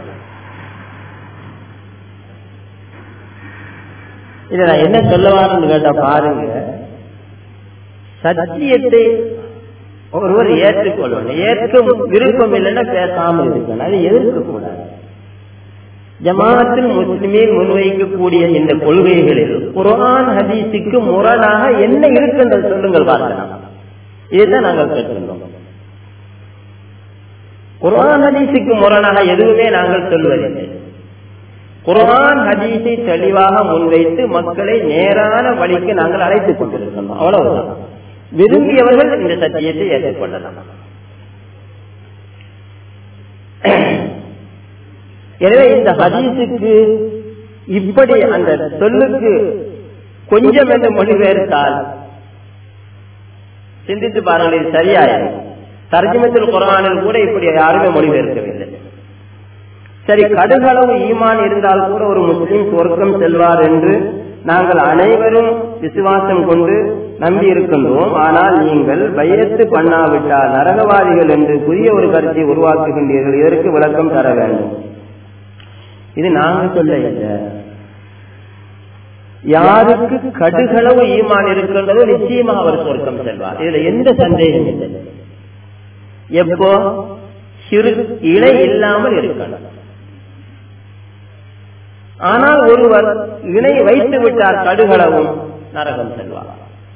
[SPEAKER 2] இத நான் என்ன சொல்லவான்னு கேட்டா பாருங்க சத்தியத்தை ஒருவர் ஏற்றுக்கொள்ளணும் ஏற்க விருப்பம் இல்லைன்னா பேசாம இருக்கணும் அதை எதிர்க்க கூடாது ஜமாத்தில் முஸ்லிமே முன்வைக்கக்கூடிய இந்த கொள்கைகளில் குரான் ஹதீஸுக்கு முரணாக என்ன இருக்கின்றது சொல்லுங்கள் பார்க்கலாம் இதுதான் நாங்கள் கேட்கின்றோம் குரான் ஹதீஸுக்கு முரணாக எதுவுமே நாங்கள் சொல்வதில்லை குரான் ஹதீஸை தெளிவாக முன்வைத்து மக்களை நேரான வழிக்கு நாங்கள் அழைத்துக் கொண்டிருக்கின்றோம் அவ்வளவுதான் விரும்பியவர்கள் இந்த சத்தியத்தை ஏற்றுக்கொள்ளலாம் எனவே இந்த ஹதீஸுக்கு இப்படி அந்த சொல்லுக்கு கொஞ்சம் என்று மொழிபெயர்த்தால் சிந்தித்து பாருங்கள் இது சரியாயிரும் தர்ஜிமத்தில் குரானில் கூட இப்படி யாருமே மொழிபெயர்க்கவில்லை சரி கடுகளவு ஈமான் இருந்தால் கூட ஒரு முஸ்லீம் சொர்க்கம் செல்வார் என்று நாங்கள் அனைவரும் விசுவாசம் கொண்டு நம்பி இருக்கின்றோம் ஆனால் நீங்கள் பயத்து பண்ணாவிட்டால் நரகவாதிகள் என்று புதிய ஒரு கருத்தை உருவாக்குகின்றீர்கள் இதற்கு விளக்கம் தர வேண்டும் இது நாங்கள் சொல்ல இல்லை யாருக்கு கடுகளவு ஈமான் இருக்கின்றதோ நிச்சயமாக அவர் சொர்க்கம் செல்வார் இதுல எந்த சந்தேகம் இல்லை எப்போ சிறு இலை இல்லாமல் இருக்கணும் ஆனால் ஒருவர் இணை வைத்து விட்டார் கடுகளவும் நரகம் செல்வார்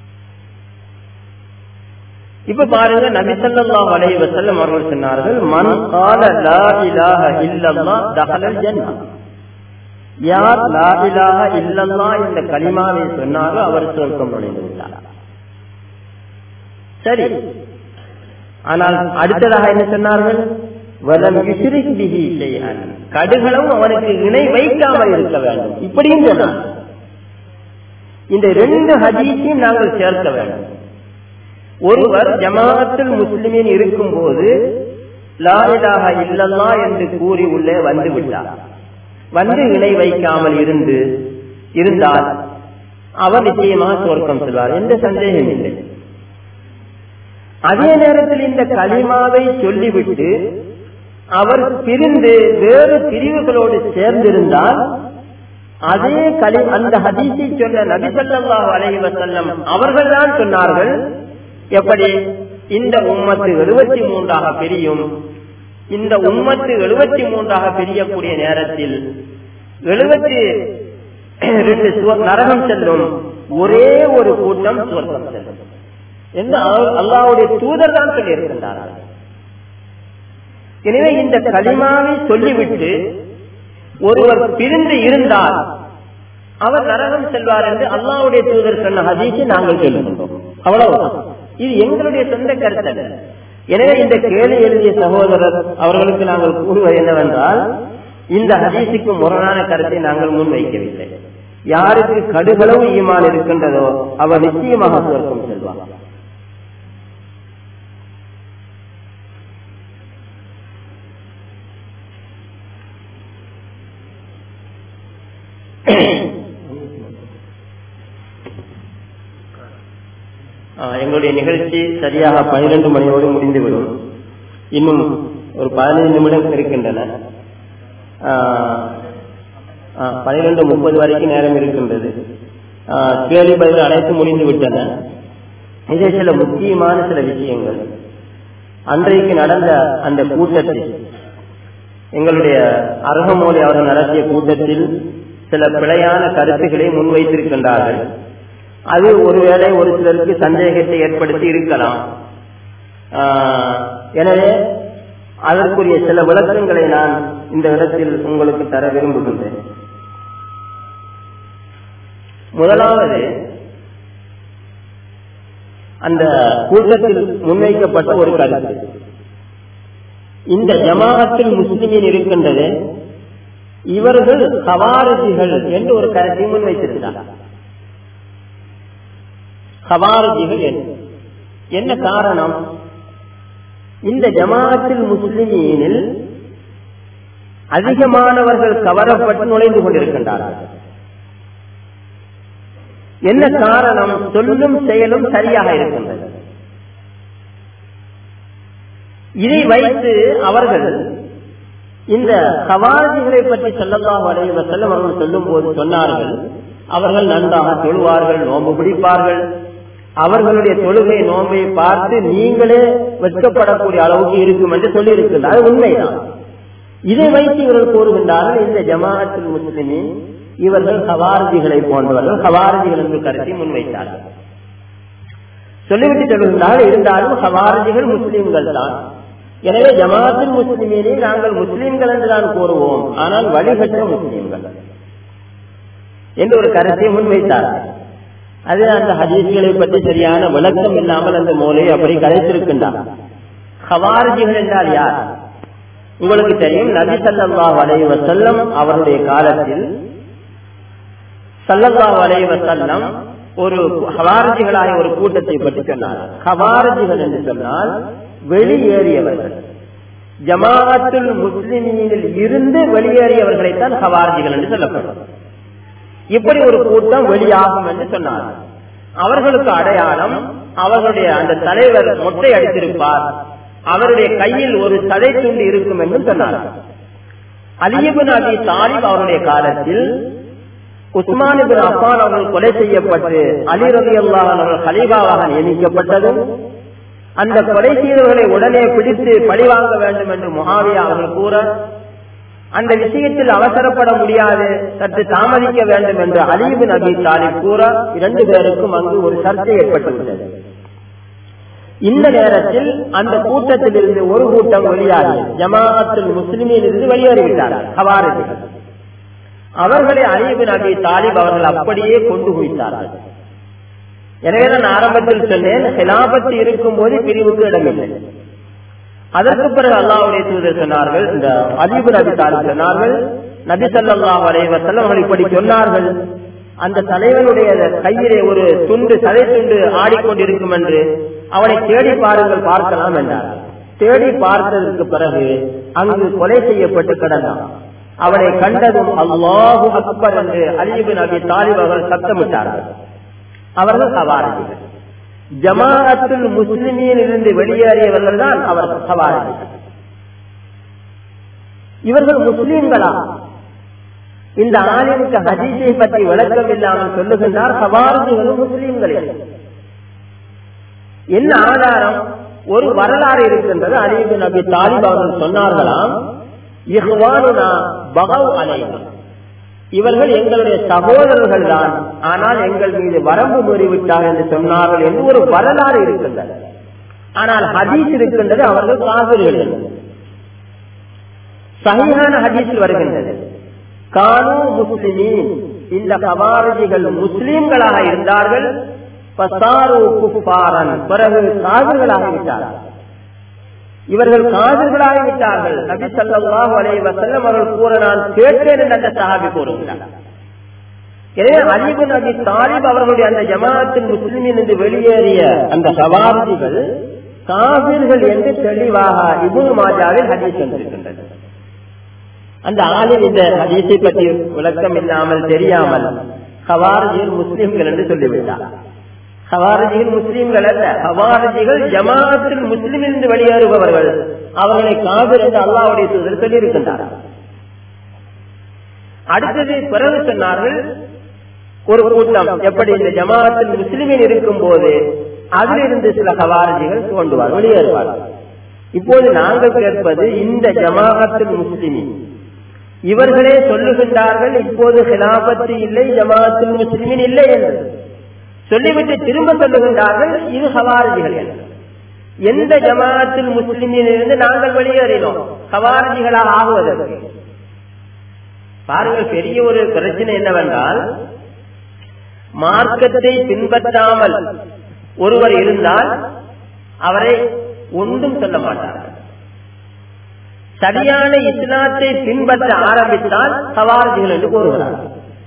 [SPEAKER 2] இப்ப பாருங்க நபிசல்லா அலைஹி வஸல்லம் அவர்கள் சொன்னார்கள் மன் கால லா இலாஹ இல்லல்லா தஹலல் ஜன்னah யார் லா இலாஹ இல்லல்லா இந்த கலிமாவை சொன்னாரோ அவர் சொர்க்கம் நுழைந்து விட்டார் சரி ஆனால் அடுத்ததாக என்ன சொன்னார்கள் வலம் யுஷ்ரிக் பிஹி ஷைஅன் கடுகளும் அவனுக்கு இணை வைக்காமல் இருக்க வேண்டும் இப்படியும் சொன்னார் இந்த ரெண்டு ஹதீஸையும் நாங்கள் சேர்க்க வேண்டும் ஒருவர் ஜமாஅத்தில் முஸ்லிமின் இருக்கும் போது லாயிலாக இல்லல்லா என்று கூறி உள்ளே வந்து விட்டார் வந்து இணை வைக்காமல் இருந்து இருந்தால் அவர் நிச்சயமாக சொர்க்கம் செல்வார் எந்த சந்தேகம் இல்லை அதே நேரத்தில் இந்த களிமாவை சொல்லிவிட்டு அவர் பிரிந்து வேறு பிரிவுகளோடு சேர்ந்திருந்தால் அதே கலி அந்த ஹதீஸை சொன்ன நபிசல்லாஹு அலைஹி வசல்லம் அவர்கள் தான் சொன்னார்கள் எப்படி இந்த உம்மத்து எழுபத்தி மூன்றாக பிரியும் இந்த உம்மத்து எழுபத்தி மூன்றாக பிரியக்கூடிய நேரத்தில் எழுபத்தி ரெண்டு நரகம் செல்லும் ஒரே ஒரு கூட்டம் சுவர்க்கம் செல்லும் என்று அல்லாவுடைய தூதர் தான் சொல்லியிருக்கின்றார்கள் எனவே இந்த களிமாவை சொல்லிவிட்டு ஒருவர் பிரிந்து இருந்தால் அவர் நரகம் செல்வார் என்று அல்லாவுடைய தூதர் சொன்ன ஹதீஸை நாங்கள் சொல்லுகின்றோம் அவ்வளவுதான் இது எங்களுடைய சொந்த கருத்து எனவே இந்த கேள்வி எழுதிய சகோதரர் அவர்களுக்கு நாங்கள் கூறுவது என்னவென்றால் இந்த ஹதீஸுக்கு முரணான கருத்தை நாங்கள் முன்வைக்கவில்லை யாருக்கு கடுகளவு ஈமான் இருக்கின்றதோ அவர் நிச்சயமாக சொர்க்கம் செல்வார் எங்களுடைய நிகழ்ச்சி சரியாக பனிரெண்டு மணியோடு முடிந்துவிடும் இன்னும் ஒரு பதினைந்து நிமிடம் இருக்கின்றன பனிரெண்டு முப்பது வரைக்கும் நேரம் இருக்கின்றது கேள்வி பதில் அனைத்து முடிந்து விட்டன இதே சில முக்கியமான சில விஷயங்கள் அன்றைக்கு நடந்த அந்த கூட்டத்தில் எங்களுடைய அருகமோடி அவர்கள் நடத்திய கூட்டத்தில் சில பிழையான கருத்துக்களை முன்வைத்திருக்கின்றார்கள் அது ஒருவேளை ஒரு சிலருக்கு சந்தேகத்தை ஏற்படுத்தி இருக்கலாம் எனவே அதற்குரிய சில விளக்கங்களை நான் இந்த இடத்தில் உங்களுக்கு தர விரும்புகின்றேன் முதலாவது அந்த கூட்டத்தில் முன்வைக்கப்பட்ட ஒரு கருத்து இந்த ஜமாஅத்தில் முஸ்லிமின் இருக்கின்றது இவர்கள் ஹவாரஜிகள் என்று ஒரு கருத்தை முன்வைத்திருந்தார் ஹவாரஜிகள் என்று என்ன காரணம் இந்த ஜமாஅத்தில் முஸ்லிமீனில் அதிகமானவர்கள் கவரப்பட்டு நுழைந்து கொண்டிருக்கின்றார்கள் என்ன காரணம் சொல்லும் செயலும் சரியாக இருக்கின்றது இதை வைத்து அவர்கள் இந்த சவாஜிகளை பற்றி சொல்லலாம் அடைவ செல்லம் அவர்கள் சொல்லும் போது சொன்னார்கள் அவர்கள் நன்றாக தொழுவார்கள் நோன்பு பிடிப்பார்கள் அவர்களுடைய தொழுகை நோன்பை பார்த்து நீங்களே வெட்கப்படக்கூடிய அளவுக்கு இருக்கும் என்று சொல்லி இருக்கின்றார் அது உண்மைதான் இதை வைத்து இவர்கள் கூறுகின்றார்கள் இந்த ஜமாஅத்தில் முஸ்லிமின் இவர்கள் ஹவாரஜிகளை போன்றவர்கள் ஹவாரஜிகள் என்று கருத்தை முன்வைத்தார்கள் சொல்லிவிட்டு சொல்கின்றார்கள் இருந்தாலும் ஹவாரஜிகள் முஸ்லிம்கள் தான் எனவே ஜமாத்தில் முஸ்லிமீனை நாங்கள் முஸ்லிம்கள் என்று தான் கூறுவோம் ஆனால் வழிகட்ட முஸ்லிம்கள் என்று ஒரு கருத்தை முன்வைத்தார்கள் அது அந்த ஹதீஸ்களை பற்றி சரியான விளக்கம் இல்லாமல் அந்த மூலை அப்படி கதைத்திருக்கின்றார் ஹவாரஜிகள் என்றால் யார் உங்களுக்கு தெரியும் நபி சல்லா வலைவ செல்லம் அவருடைய காலத்தில் சல்லல்லா வலைவ செல்லம் ஒரு ஹவாரஜிகளாக ஒரு கூட்டத்தை பற்றி சொன்னார் ஹவாரஜிகள் என்று சொன்னால் வெளியேறியவர்கள் ஜமாஅத்துல் முஸ்லிமீனில் இருந்து வெளியேறியவர்களைத்தான் ஹவாரஜிகள் என்று சொல்லப்படும் இப்படி ஒரு கூட்டம் வெளியாகும் என்று சொன்னார் அவர்களுக்கு அடையாளம் அவர்களுடைய அந்த தலைவர் மொட்டை அடித்திருப்பார் அவருடைய கையில் ஒரு சதை துண்டு இருக்கும் என்று சொன்னார் அலியபின் அபி தாலிப் அவருடைய காலத்தில் உஸ்மான் பின் அப்பான் அவர்கள் கொலை செய்யப்பட்டு அலி ரவி அவர்கள் ஹலீபாவாக நியமிக்கப்பட்டதும் அந்த கொலை செய்தவர்களை உடனே பிடித்து பழிவாங்க வேண்டும் என்று முகாவியா அவர்கள் கூற அந்த விஷயத்தில் அவசரப்பட முடியாது சற்று தாமதிக்க வேண்டும் என்று அலீபு நபி தாலிப் கூற இரண்டு பேருக்கும் அங்கு ஒரு சர்ச்சை ஏற்பட்டுவிட்டது இந்த நேரத்தில் அந்த கூட்டத்தில் இருந்து ஒரு கூட்டம் வெளியாகி ஜமாஅத்தில் முஸ்லிமில் இருந்து வெளியேறிவிட்டார்கள் ஹவாரஜிகள் அவர்களை அலீபு நபி தாலிப் அவர்கள் அப்படியே கொண்டு குவித்தார்கள் எனவே நான் ஆரம்பத்தில் சொன்னேன் ஹிலாபத்து இருக்கும் போது பிரிவுக்கு இடமில்லை அதற்கு பிறகு அல்லாவுடைய தூதர் சொன்னார்கள் இந்த அலிபு நபி தாலிப் சொன்னார்கள் நபி சல்லா வலைவசல்லம் அவர்கள் இப்படி சொன்னார்கள் அந்த தலைவனுடைய கையிலே ஒரு துண்டு சதை துண்டு ஆடிக்கொண்டிருக்கும் என்று அவனை தேடி பாருங்கள் பார்க்கலாம் என்றார் தேடி பார்த்ததற்கு பிறகு அங்கு கொலை செய்யப்பட்டு கிடந்தான் அவனை கண்டதும் அல்லாஹு அக்பர் என்று அலிபு நபி தாலிப் அவர்கள் சத்தமிட்டார்கள் அவர்கள் சவாரிகள் ஜமாஅத்துல் முஸ்லிமியில் இருந்து வெளியேறியவர்கள் தான் அவர்கள் சவாரிகள் இவர்கள் முஸ்லீம்களா இந்த ஆலிமுக்கு ஹதீஸை பற்றி விளக்கம் இல்லாமல் சொல்லுகின்றார் சவாரிகளும் முஸ்லீம்களே என்ன ஆதாரம் ஒரு வரலாறு இருக்கின்றது அலிபு நபி தாலிப் அவர்கள் சொன்னார்களாம் இஹ்வானுனா பகவ் அலைவா இவர்கள் எங்களுடைய சகோதரர்கள் தான் ஆனால் எங்கள் மீது வரம்பு மீறிவிட்டார் என்று சொன்னார்கள் என்று ஒரு வரலாறு இருக்கின்றது ஆனால் ஹதீஸ் இருக்கின்றது அவர்கள் காவிர்கள் சகியான ஹதீஸில் வருகின்றது கானு முஸ்லிமீன் இந்த கவாரஜிகள் முஸ்லீம்களாக இருந்தார்கள் பிறகு காவிர்களாக விட்டார்கள் இவர்கள் காதல்களாகி விட்டார்கள் நபி சல்லாஹூ அலை வசல்லம் அவர்கள் கூற நான் கேட்டேன் என்று அந்த சஹாபி கூறுகிறார் எனவே அலிபு நபி தாலிப் அவர்களுடைய அந்த ஜமாத்தின் முஸ்லிமின் என்று வெளியேறிய அந்த சவாபிகள் காவிர்கள் என்று தெளிவாக இபு மாஜாவில் ஹதீஸ் வந்திருக்கின்றது அந்த ஆளில் இந்த ஹதீஸை பற்றி விளக்கம் இல்லாமல் தெரியாமல் ஹவாரிஜிகள் முஸ்லிம்கள் என்று சொல்லிவிட்டார் ஹவாரஜிகள் முஸ்லீம்கள் அல்ல ஹவாரஜிகள் ஜமாத்தில் முஸ்லிம் என்று வெளியேறுபவர்கள் அவர்களை காதல் என்று அல்லாவுடைய தூதர் சொல்லியிருக்கின்றார் அடுத்தது பிறகு சொன்னார்கள் ஒரு கூட்டம் எப்படி இந்த ஜமாத்தில் முஸ்லிமில் இருக்கும் போது அதிலிருந்து சில ஹவாரஜிகள் தோன்றுவார் வெளியேறுவார்கள் இப்போது நாங்கள் கேட்பது இந்த ஜமாஅத்தில் முஸ்லிமின் இவர்களே சொல்லுகின்றார்கள் இப்போது ஹிலாபத்து இல்லை ஜமாஅத்தில் முஸ்லிமின் இல்லை என்று சொல்லிவிட்டு திரும்ப சொல்லுகின்றார்கள் இது ஹவாரஜிகள் என்று எந்த ஜமாத்தில் முஸ்லிமில் இருந்து நாங்கள் வெளியேறினோம் ஹவாரஜிகளாக ஆகுவதற்கு பாருங்கள் பெரிய ஒரு பிரச்சனை என்னவென்றால் மார்க்கத்தை பின்பற்றாமல் ஒருவர் இருந்தால் அவரை ஒன்றும் சொல்ல மாட்டார்கள் சரியான இஸ்லாத்தை பின்பற்ற ஆரம்பித்தால் சவாரிகள் என்று கூறுகிறார்கள்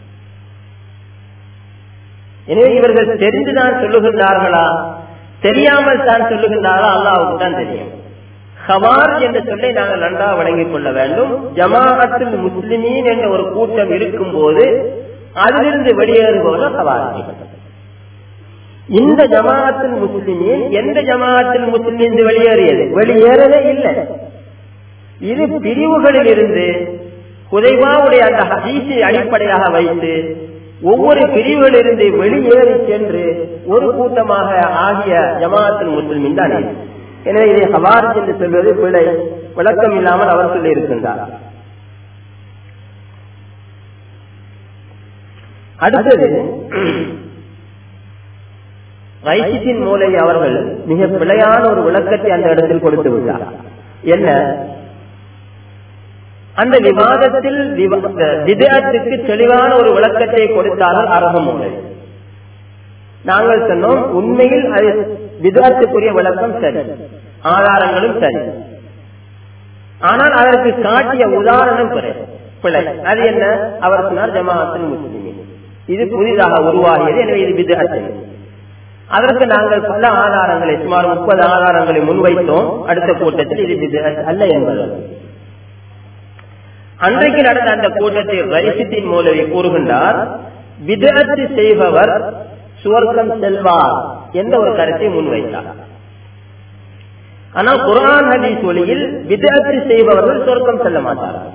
[SPEAKER 2] எனவே இவர்கள் தெரிந்துதான் சொல்லுகின்றார்களா தெரியாமல் தான் சொல்லுகின்றார்களா அல்லாவுக்கு தான் தெரியும் ஹவார் என்ற சொல்லை நாங்கள் நன்றாக வழங்கிக் கொள்ள வேண்டும் ஜமாஅத்தில் முஸ்லிமீன் என்ற ஒரு கூட்டம் இருக்கும் போது அதிலிருந்து வெளியேறுபவர்கள் ஹவாரிகள் இந்த ஜமாஅத்தில் முஸ்லிமீன் எந்த ஜமாஅத்தில் முஸ்லிம் வெளியேறியது வெளியேறவே இல்லை இது பிரிவுகளில் இருந்து குதைவாவுடைய அந்த ஹதீஸை அடிப்படையாக வைத்து ஒவ்வொரு பிரிவுகளிலிருந்து வெளியேறி சென்று ஒரு கூட்டமாக ஆகிய ஜமாஅத்தில் முஸ்லிமின் தான் இது. எனவே இதை ஹவாரிஜ் என்று சொல்வது பிழை விளக்கம் இல்லாமல் அவர் சொல்லி இருக்கின்றார் அடுத்தது ரைசித்தின் மூலை அவர்கள் மிக பிழையான ஒரு விளக்கத்தை அந்த இடத்தில் கொடுத்து விட்டார் என்ன அந்த விவாதத்தில் விதயத்துக்கு தெளிவான ஒரு விளக்கத்தை கொடுத்தார்கள் அரபு மூலை நாங்கள் சொன்னோம் உண்மையில் அது விதத்துக்குரிய விளக்கம் சரி ஆதாரங்களும் சரி ஆனால் அதற்கு காட்டிய உதாரணம் பிழை பிழை அது என்ன அவர் சொன்னார் ஜமாஅத்தின் முஸ்லிமின் இது புதிதாக உருவாகியது எனவே இது விதத்து அதற்கு நாங்கள் பல ஆதாரங்களை சுமார் முப்பது ஆதாரங்களை முன்வைத்தோம் அடுத்த கூட்டத்தில் இது விதத் அல்ல என்பது அன்றைக்கு நடந்த அந்த கூட்டத்தை ரைசித்தின் மூலவை கூறுகின்றார் விதத்து செய்பவர் சுவர்க்கம் செல்வார் என்ற ஒரு கருத்தை முன்வைத்தார் ஆனால் குரான் ஹதீஸ் ஒளியில் விதத்து செய்பவர்கள் சுவர்க்கம் செல்ல மாட்டார்கள்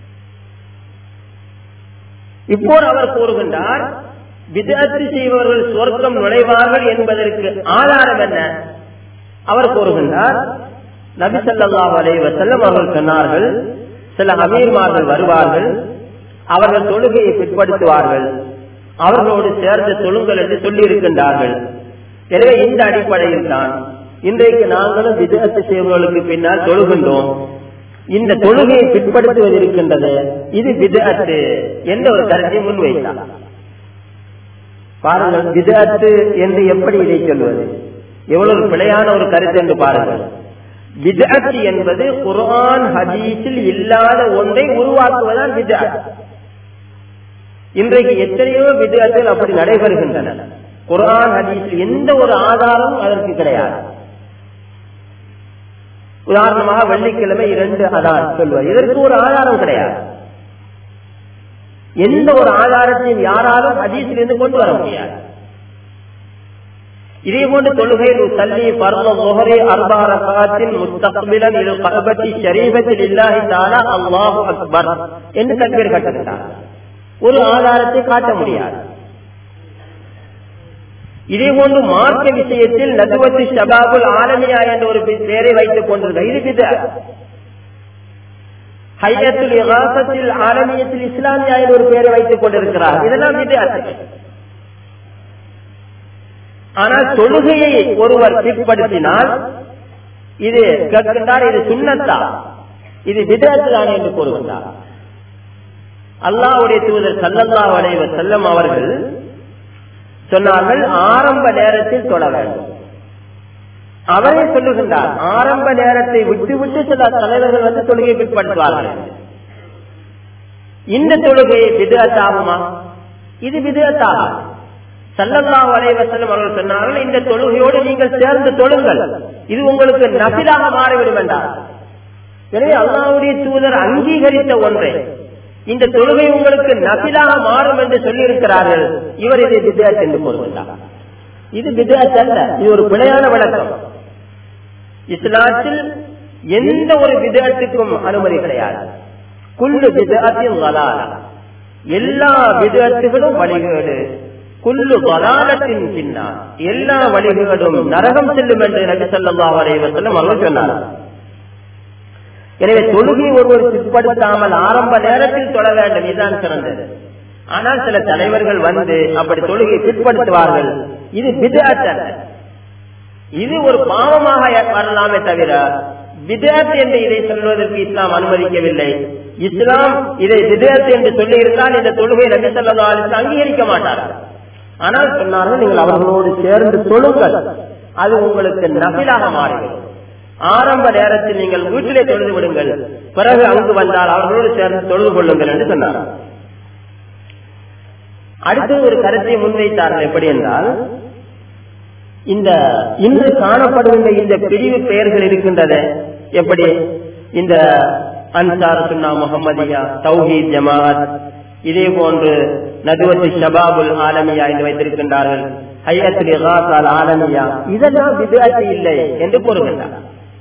[SPEAKER 2] இப்போது அவர் கூறுகின்றார் விதத்து செய்பவர்கள் சுவர்க்கம் நுழைவார்கள் என்பதற்கு ஆதாரம் என்ன அவர் கூறுகின்றார் நபி ஸல்லல்லாஹு அலைஹி வஸல்லம் அவர்கள் சொன்னார்கள் சில அமீர்மார்கள் வருவார்கள் அவர்கள் தொழுகையை பிற்படுத்துவார்கள் அவர்களோடு சேர்ந்து தொழுங்கள் என்று சொல்லி இருக்கின்றார்கள் எனவே இந்த அடிப்படையில் தான் இன்றைக்கு நாங்களும் விதத்து செய்வர்களுக்கு பின்னால் தொழுகின்றோம் இந்த தொழுகையை பிற்படுத்துவது இருக்கின்றது இது விதத்து என்ற ஒரு கருத்தை முன்வைத்தார் பாருங்கள் விதத்து என்று எப்படி இதை சொல்வது எவ்வளவு பிழையான ஒரு கருத்து என்று பாருங்கள் விதத்து என்பது குர்ஆன் ஹதீஸில் இல்லாத ஒன்றை உருவாக்குவதால் விதத் இன்றைக்கு எத்தனையோ விதத்தில் அப்படி நடைபெறுகின்றன குர்ஆன் ஹதீஸில் எந்த ஒரு ஆதாரமும் அதற்கு கிடையாது உதாரணமாக வெள்ளிக்கிழமை இரண்டு அதான் சொல்வது இதற்கு ஒரு ஆதாரம் கிடையாது எந்த ஒரு ஆதாரத்தையும் யாராலும் ஹதீஸிலிருந்து கொண்டு வர முடியாது இதே போன்று தொழுகையில் தள்ளி பர்வ முகரே அர்பார காத்தின் முஸ்தக்பிலன் இது கல்பத்தி ஷரீபத்தில் இல்லாஹி தாலா அல்லாஹு அக்பர் என்று தக்பீர் கட்டுகிறார் ஒரு ஆதாரத்தை காட்ட முடியாது இதே போன்று மார்க்க விஷயத்தில் நதுவத்து ஷபாபுல் ஆலமியா என்ற ஒரு பெயரை வைத்துக் கொண்டிருக்க இது வித ஹையத்துல் இகாசத்தில் ஆலமியத்தில் இஸ்லாமியா என்ற ஒரு பெயரை வைத்துக் கொண்டிருக்கிறார் இதெல்லாம் வித ஆனால் தொழுகையை ஒருவர் பிற்படுத்தினால் இது கேட்கின்றார் இது சுண்ணத்தா இது விதத்துதான் என்று கூறுகின்றார் அல்லாவுடைய தூதர் சல்லல்லா அலைவ செல்லம் அவர்கள் சொன்னார்கள் ஆரம்ப நேரத்தில் தொழ வேண்டும் அவரே சொல்லுகின்றார் ஆரம்ப நேரத்தை விட்டு விட்டு சில தலைவர்கள் வந்து தொழுகையை பிற்படுத்துவார்கள் இந்த தொழுகையை விதத்தாகுமா இது விதத்தாகும் சல்லல்லா அலைவசல்லம் அவர்கள் சொன்னார்கள் இந்த தொழுகையோடு நீங்கள் சேர்ந்து தொழுங்கள் இது உங்களுக்கு நபிலாக மாறிவிடும் என்றார் எனவே அல்லாவுடைய தூதர் அங்கீகரித்த ஒன்றை இந்த தொழுகை உங்களுக்கு நபிலாக மாறும் என்று சொல்லி இருக்கிறார்கள் இவர் இதை வித்யாத் என்று கூறுகின்றார் இது வித்யாத் அல்ல இது ஒரு பிழையான விளக்கம் இஸ்லாத்தில் எந்த ஒரு விதத்துக்கும் அனுமதி கிடையாது குல்லு விதத்தின் எல்லா விதத்துகளும் வழிகேடு குல்லு வலாலத்தின் பின்னால் எல்லா வழிகளும் நரகம் செல்லும் என்று நபி சொல்லா வரைவசல்லம் அவர்கள் சொன்னார் எனவே தொழுகை ஒருவர் பிற்படுத்தாமல் ஆரம்ப நேரத்தில் தொழ வேண்டும் இதுதான் சிறந்தது ஆனால் சில தலைவர்கள் வந்து அப்படி தொழுகை பிற்படுத்துவார்கள் இது விதாத் இது ஒரு பாவமாக வரலாமே தவிர விதேத் என்று இதை சொல்வதற்கு இஸ்லாம் அனுமதிக்கவில்லை இஸ்லாம் இதை விதேத் என்று சொல்லி இருந்தால் இந்த தொழுகை நபி சொல்லா அங்கிகரிக்க மாட்டார்கள் ஆனால் சொன்னார்கள் நீங்கள் அவர்களோடு சேர்ந்து தொழுங்கள் அது உங்களுக்கு நபிலாக மாறிவிடும் ஆரம்ப நேரத்தில் நீங்கள் வீட்டிலே தொழுது விடுங்கள் பிறகு அங்கு வந்தால் அவர்களோடு சேர்ந்து தொழுது கொள்ளுங்கள் என்று சொன்னார் அடுத்து ஒரு கருத்தை முன்வைத்தார்கள் எப்படி என்றால் இந்த இன்று காணப்படுகின்ற இந்த பிரிவு பெயர்கள் இருக்கின்றன எப்படி இந்த அன்சார் சுன்னா முகமதியா தௌஹீத் ஜமாத் இதே போன்று நதுவத்து ஷபாபுல் ஆலமியா என்று வைத்திருக்கின்றார்கள் ஹையத்துல் இகாசால் ஆலமியா இதெல்லாம் விதாசி இல்லை என்று கூறுகின்றார்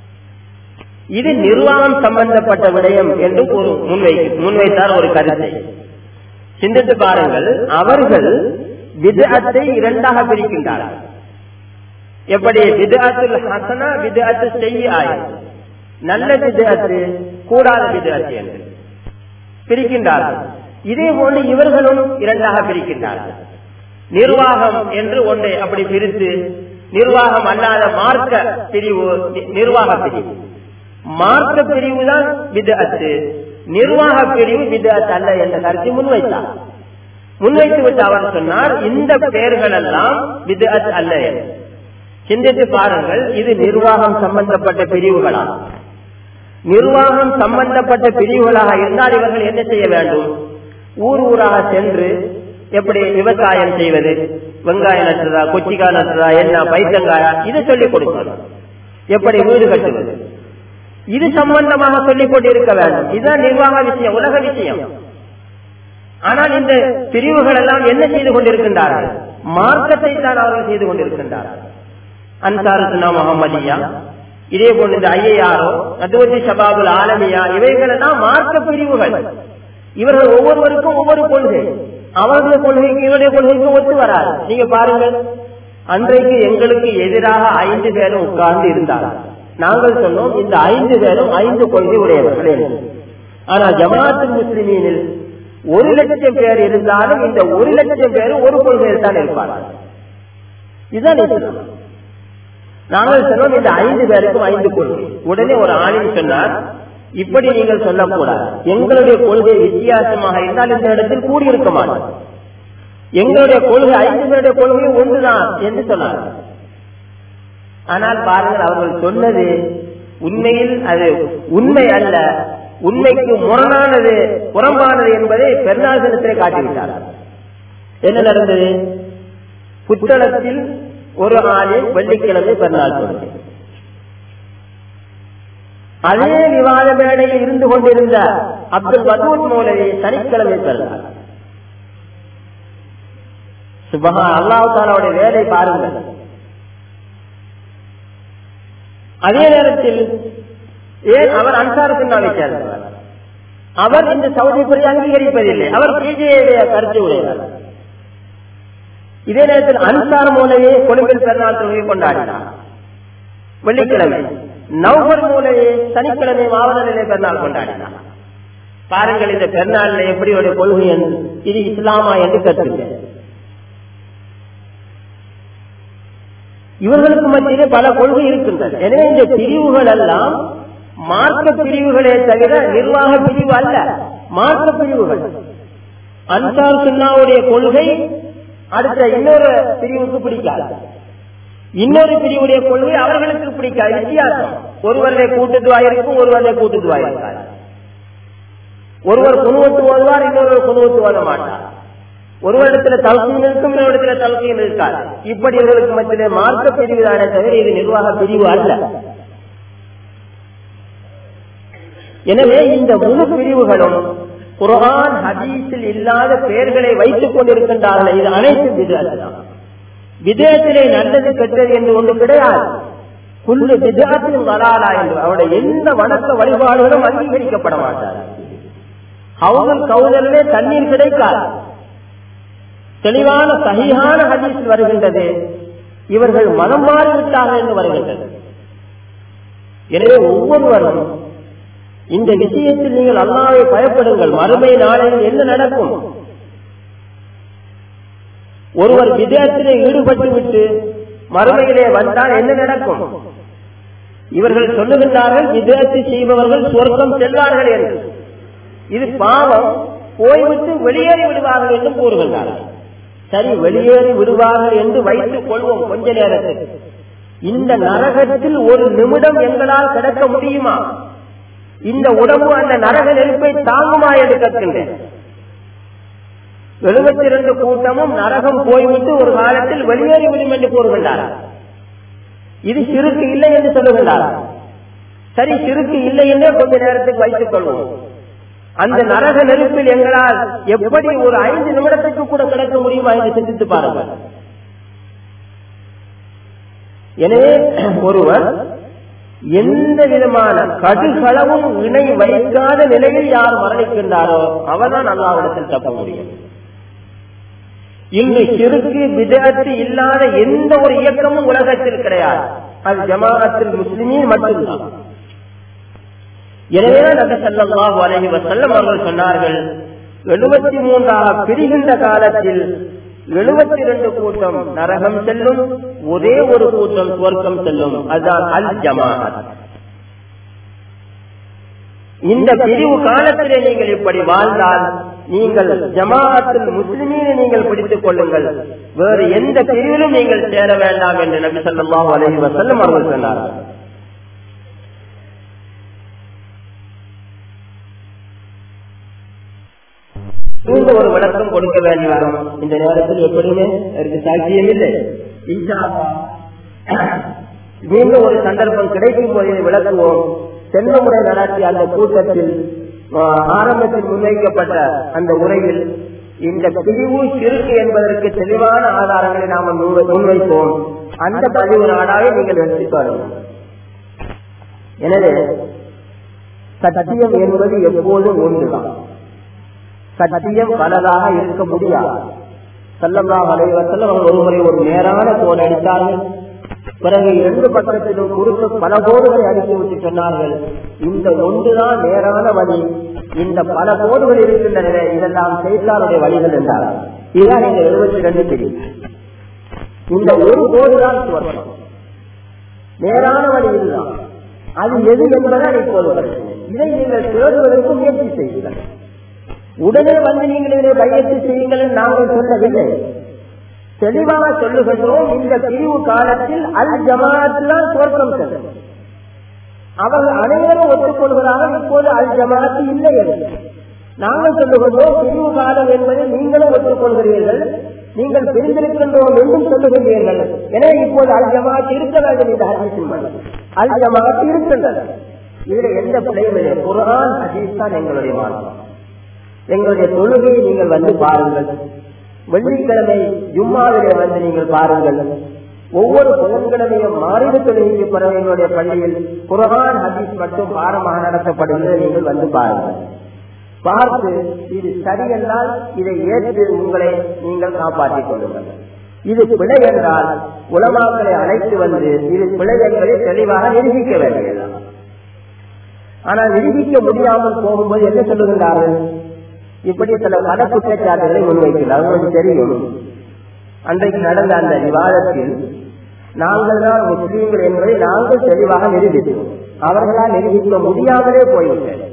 [SPEAKER 2] இது நிர்வாகம் சம்பந்தப்பட்ட விடயம் என்று ஒரு முன்வை முன்வைத்தார் ஒரு கருத்தை சிந்தித்து பாருங்கள் அவர்கள் விதத்தை இரண்டாக பிரிக்கின்றார்கள் எப்படி விதத்துல் ஹசனா விதத்து செய்ய நல்ல விதத்து கூடாத விதத்து என்று பிரிக்கின்றார்கள் இதே போன்று இவர்களும் இரண்டாக பிரிக்கின்றார்கள் நிர்வாகம் என்று ஒன்றை அப்படி பிரித்து நிர்வாகம் அல்லாத மார்க்க பிரிவு நிர்வாக பிரிவு மார்க்க பிரிவு தான் விதத்து நிர்வாக பிரிவு விதத் அல்ல என்ற கருத்தை முன்வைத்தார் முன்வைத்து விட்டு அவர் சொன்னார் இந்த பெயர்கள் எல்லாம் விதத் அல்ல என்று சிந்தித்து பாருங்கள் இது நிர்வாகம் சம்பந்தப்பட்ட பிரிவுகளா நிர்வாகம் சம்பந்தப்பட்ட பிரிவுகளாக இருந்தால் இவர்கள் என்ன செய்ய வேண்டும் ஊர் ஊராக சென்று எப்படி விவசாயம் செய்வது வெங்காயம் நட்டுறதா கொச்சிக்காய் நட்டுறதா என்ன பைத்தங்காயா இது சொல்லிக் கொடுக்கணும் எப்படி வீடு கட்டுவது இது சம்பந்தமாக சொல்லிக் கொண்டிருக்க வேண்டும் இதுதான் நிர்வாக விஷயம் உலக விஷயம் ஆனால் இந்த பிரிவுகள் எல்லாம் என்ன செய்து கொண்டிருக்கின்றார்கள் மார்க்கத்தை தான் அவர்கள் செய்து கொண்டிருக்கின்றார்கள் அன்சார் சுனா முகமதியா இதே போன்று இந்த ஐஏஆரோ நதுவத்தி சபாபுல் ஆலமியா இவைகள் எல்லாம் மார்க்க பிரிவுகள் இவர்கள் ஒவ்வொருவருக்கும் ஒவ்வொரு கொள்கை அவர்களுடைய கொள்கைக்கு இவருடைய கொள்கைக்கு ஒத்து வராது நீங்க பாருங்கள் அன்றைக்கு எங்களுக்கு எதிராக ஐந்து பேரும் உட்கார்ந்து இருந்தார்கள் நாங்கள் சொன்னோம் இந்த ஐந்து பேரும் ஐந்து கொள்கை உடையவர்கள் என்று ஆனால் ஜமாத்து முஸ்லிமீனில் ஒரு லட்சம் பேர் இருந்தாலும் இந்த ஒரு லட்சம் பேரும் ஒரு கொள்கையில் தான் இருப்பார்கள் இதுதான் நாங்கள் சொன்னோம் இந்த ஐந்து பேருக்கும் ஐந்து கொள்கை உடனே ஒரு ஆணின் சொன்னார் இப்படி நீங்கள் சொல்லக்கூடாது எங்களுடைய கொள்கை வித்தியாசமாக இருந்தால் இந்த இடத்தில் கூடியிருக்க மாட்டோம் எங்களுடைய கொள்கை ஐந்து பேருடைய கொள்கை ஒன்றுதான் என்று சொன்னார் ஆனால் பாருங்கள் அவர்கள் சொன்னது உண்மையில் அது உண்மை அல்ல உண்மைக்கு முரணானது புறம்பானது என்பதை பெருநாள் தினத்திலே காட்டிவிட்டார் என்ன நடந்தது புத்தளத்தில் ஒரு ஆளில் வெள்ளிக்கிழமை பெருநாள் தொழுகை அதே விவாத மேடையில் இருந்து கொண்டிருந்த அப்துல் பதூத் மௌலவி சனிக்கிழமை பிறந்தார் சுபகா அல்லாஹாலாவுடைய வேலை பாருங்கள் அதே நேரத்தில் ஏன் அவர் அன்சார சின்னாவை சேர்ந்தவர் அவர் இந்த சவுதி புரிய அங்கீகரிப்பதில்லை அவர் பிஜேடைய கருத்து உடையவர் இதே நேரத்தில் அன்சார் மூலையே கொழும்பில் பெருநாள் தொழுகை கொண்டாடினார் வெள்ளிக்கிழமை நவம்பர் மூலையே சனிக்கிழமை மாவட்ட நிலை பெருநாள் கொண்டாடினார் பாருங்கள் இந்த பெருநாளில் எப்படி ஒரு கொள்கை என்று இது இஸ்லாமா என்று கற்றுங்க இவர்களுக்கு மத்தியிலே பல கொள்கை இருக்கின்றன எனவே இந்த பிரிவுகள் எல்லாம் மார்க்க பிரிவுகளே தவிர நிர்வாக பிரிவு அல்ல மார்க்க பிரிவுகள் அன்சார் சுன்னாவுடைய கொள்கை அடுத்த இன்னொரு பிரிவுக்கு பிடிக்காது இன்னொரு பிரிவுடைய கொள்கை அவர்களுக்கு பிடிக்காது வித்தியாசம் ஒருவருடைய கூட்டுத்துவாய் இருக்கும் ஒருவருடைய கூட்டுத்துவாய் இருக்காது ஒருவர் குணுவத்து ஓதுவார் இன்னொருவர் குணுவத்து ஓத மாட்டார் ஒரு இடத்துல தலக்கையும் இருக்கும் இன்னொரு இடத்துல தலக்கையும் இருக்காது இப்படி இவர்களுக்கு மத்தியிலே மார்க்க பிரிவு தானே தவிர இது நிர்வாக பிரிவு அல்ல எனவே இந்த முழு பிரிவுகளும் குரான் ஹதீஸில் இல்லாத பெயர்களை வைத்துக் கொண்டிருக்கின்றார்கள் இது அனைத்து விதத்தான் விதத்திலே நல்லது கெட்டது என்று ஒன்று கிடையாது புல்லு விதத்தின் வராலா என்று அவருடைய எந்த வணக்க வழிபாடுகளும் அங்கீகரிக்கப்பட மாட்டார் அவங்கள் கவுதலே தண்ணீர் கிடைக்காது தெளிவான சகியான ஹதீஸ் வருகின்றது இவர்கள் மனம் மாறிவிட்டார்கள் என்று வருகின்றது எனவே ஒவ்வொருவரும் இந்த விஷயத்தில் நீங்கள் அல்லாவை பயப்படுங்கள் மறுமை நாளையில் என்ன நடக்கும் ஒருவர் விதத்திலே ஈடுபட்டு விட்டு மறுமையிலே வந்தால் என்ன நடக்கும் இவர்கள் சொல்லுகின்றார்கள் விதத்தை செய்பவர்கள் சொர்க்கம் செல்வார்கள் என்று இது பாவம் போய்விட்டு வெளியேறி விடுவார்கள் என்றும் கூறுகின்றார்கள் சரி வெளியேறி விடுவார்கள் என்று வைத்துக் கொள்வோம் கொஞ்ச நேரத்துக்கு இந்த நரகத்தில் ஒரு நிமிடம் எங்களால் கிடக்க முடியுமா இந்த உடம்பு அந்த நரக நெருப்பை தாங்குமா என்று கேட்கின்றேன் எழுபத்தி இரண்டு கூட்டமும் நரகம் போய்விட்டு ஒரு காலத்தில் வெளியேறிவிடும் என்று கூறுகின்றார் இது சிறுக்கு இல்லை என்று சொல்லுகின்றார் சரி சிறுக்கு இல்லை என்றே கொஞ்ச நேரத்துக்கு வைத்துக் கொள்வோம் அந்த நரக நெருப்பில் எங்களால் எப்படி ஒரு ஐந்து நிமிடத்துக்கு கூட கிடக்க முடியுமா என்று சிந்தித்து பாருங்கள் எனவே ஒருவர் எந்த விதமான கடுகளவும் இணை வைக்காத நிலையில் யார் மரணிக்கின்றாரோ அவர்தான் அல்லாவிடத்தில் தப்ப முடியும் இங்கு சிறுக்கு விதத்து இல்லாத எந்த ஒரு இயக்கமும் உலகத்தில் கிடையாது அது ஜமாஅத்தில் முஸ்லிமின் மட்டும்தான் எனவே நபி ஸல்லல்லாஹு அலைஹி வஸல்லம் அவர்கள் சொன்னார்கள் எழுபத்தி மூன்றாக பிரிகின்ற காலத்தில் எழுபத்தி இரண்டு கூட்டம் நரகம் செல்லும் ஒரே ஒரு கூட்டம் சுவர்க்கம் செல்லும் அதுதான் அல் ஜமாஅத் இந்த பிரிவு காலத்திலே நீங்கள் இப்படி வாழ்ந்தால் நீங்கள் ஜமாஅத்தில் முஸ்லிமீனை நீங்கள் பிடித்துக் கொள்ளுங்கள் வேறு எந்த பிரிவிலும் நீங்கள் சேர வேண்டாம் என்று நபி ஸல்லல்லாஹு அலைஹி வஸல்லம் அவர்கள் சொன்னார்கள் மீண்டும் ஒரு விளக்கம் கொடுக்க வேண்டி வரும் இந்த நேரத்தில் எப்படியுமே அதற்கு சாட்சியம் இல்லை இன்ஷா அல்லாஹ். மீண்டும் ஒரு சந்தர்ப்பம் கிடைக்கும் போது இதை விளக்குவோம் சென்ற முறை நடத்திய அந்த கூட்டத்தில் ஆ, ஆரம்பத்தில் முன்வைக்கப்பட்ட அந்த உரையில் இந்த பிரிவு சிறுக்கு என்பதற்கு தெளிவான ஆதாரங்களை நாம் முன் முன்வைப்போம் அந்த பதிவு நாடாக நீங்கள் எடுத்து பாருங்கள் எனவே சத்தியம் என்பது எப்போதும் ஒன்றுதான் சத்தியம் பலதாக இருக்க முடியாது செல்லல்லா வலைவசல்ல அவர் ஒருமுறை ஒரு நேரான கோடு அடித்தார்கள் பிறகு இரண்டு பக்கத்திலும் குறுக்கு பல கோடுகளை அடித்து விட்டு சொன்னார்கள் இந்த ஒன்றுதான் நேரான வழி இந்த பல கோடுகள் இருக்கின்றன இதெல்லாம் செய்தாருடைய வழிகள் என்றார்கள் இதுதான் இந்த எழுபத்தி ரெண்டு பிரிவு இந்த ஒரு கோடுதான் சுவர்க்கம் நேரான வழி இதுதான் அது எது என்பதுதான் இப்போது பிரச்சனை. இதை நீங்கள் தேடுவதற்கு முயற்சி செய்யுங்கள் உடனே வந்து நீங்கள் இதை பயிற்சி செய்யுங்கள் என்று நாங்கள் சொல்லவில்லை தெளிவாக சொல்லுகின்றோம் இந்த பிரிவு காலத்தில் அல் ஜமாத்து தான் சுவர்க்கம் செல்லும் அவர்கள் அனைவரும் ஒத்துக்கொள்கிறார்கள் இப்போது அல் ஜமாத்து இல்லை என்று நாங்கள் சொல்லுகின்றோம் பிரிவு காலம் என்பதை நீங்களும் ஒத்துக்கொள்கிறீர்கள் நீங்கள் பிரிந்திருக்கின்றோம் என்றும் சொல்லுகின்றீர்கள் எனவே இப்போது அல் ஜமாத் இருக்க வேண்டும் இந்த ஹதீஸின் படி அல் ஜமாத் இருக்கின்றது இதுல எந்த பிழையும் இல்லை குரான் ஹதீஸ் தான் எங்களுடைய மார்க்கம் எங்களுடைய தொழுகையை நீங்கள் வந்து பாருங்கள் வெள்ளிக்கிழமை ஜும்மாவிலே வந்து நீங்கள் பாருங்கள் ஒவ்வொரு புதன்கிழமையும் மாறிட தொழுகைக்கு பிறகு எங்களுடைய பள்ளியில் குரான் ஹதீஸ் மட்டும் பாடமாக நடத்தப்படுகிறது நீங்கள் வந்து பாருங்கள் பார்த்து இது சரியென்றால் இதை ஏற்று உங்களை நீங்கள் காப்பாற்றிக் கொள்ளுங்கள் இது பிழை என்றால் உலமாக்களை அழைத்து வந்து இது பிழை என்பதை தெளிவாக நிரூபிக்க வேண்டியது ஆனால் நிரூபிக்க முடியாமல் போகும்போது என்ன சொல்லுகின்றார்கள் இப்படி சில பல குற்றச்சாட்டுகளை முன்வைக்கிறார் உங்களுக்கு தெரியும் அன்றைக்கு நடந்த அந்த விவாதத்தில் நாங்கள் தான் முஸ்லீம்கள் என்பதை நாங்கள் தெளிவாக நிரூபித்தோம் அவர்களால் நிரூபிக்க முடியாமலே போய்விட்டது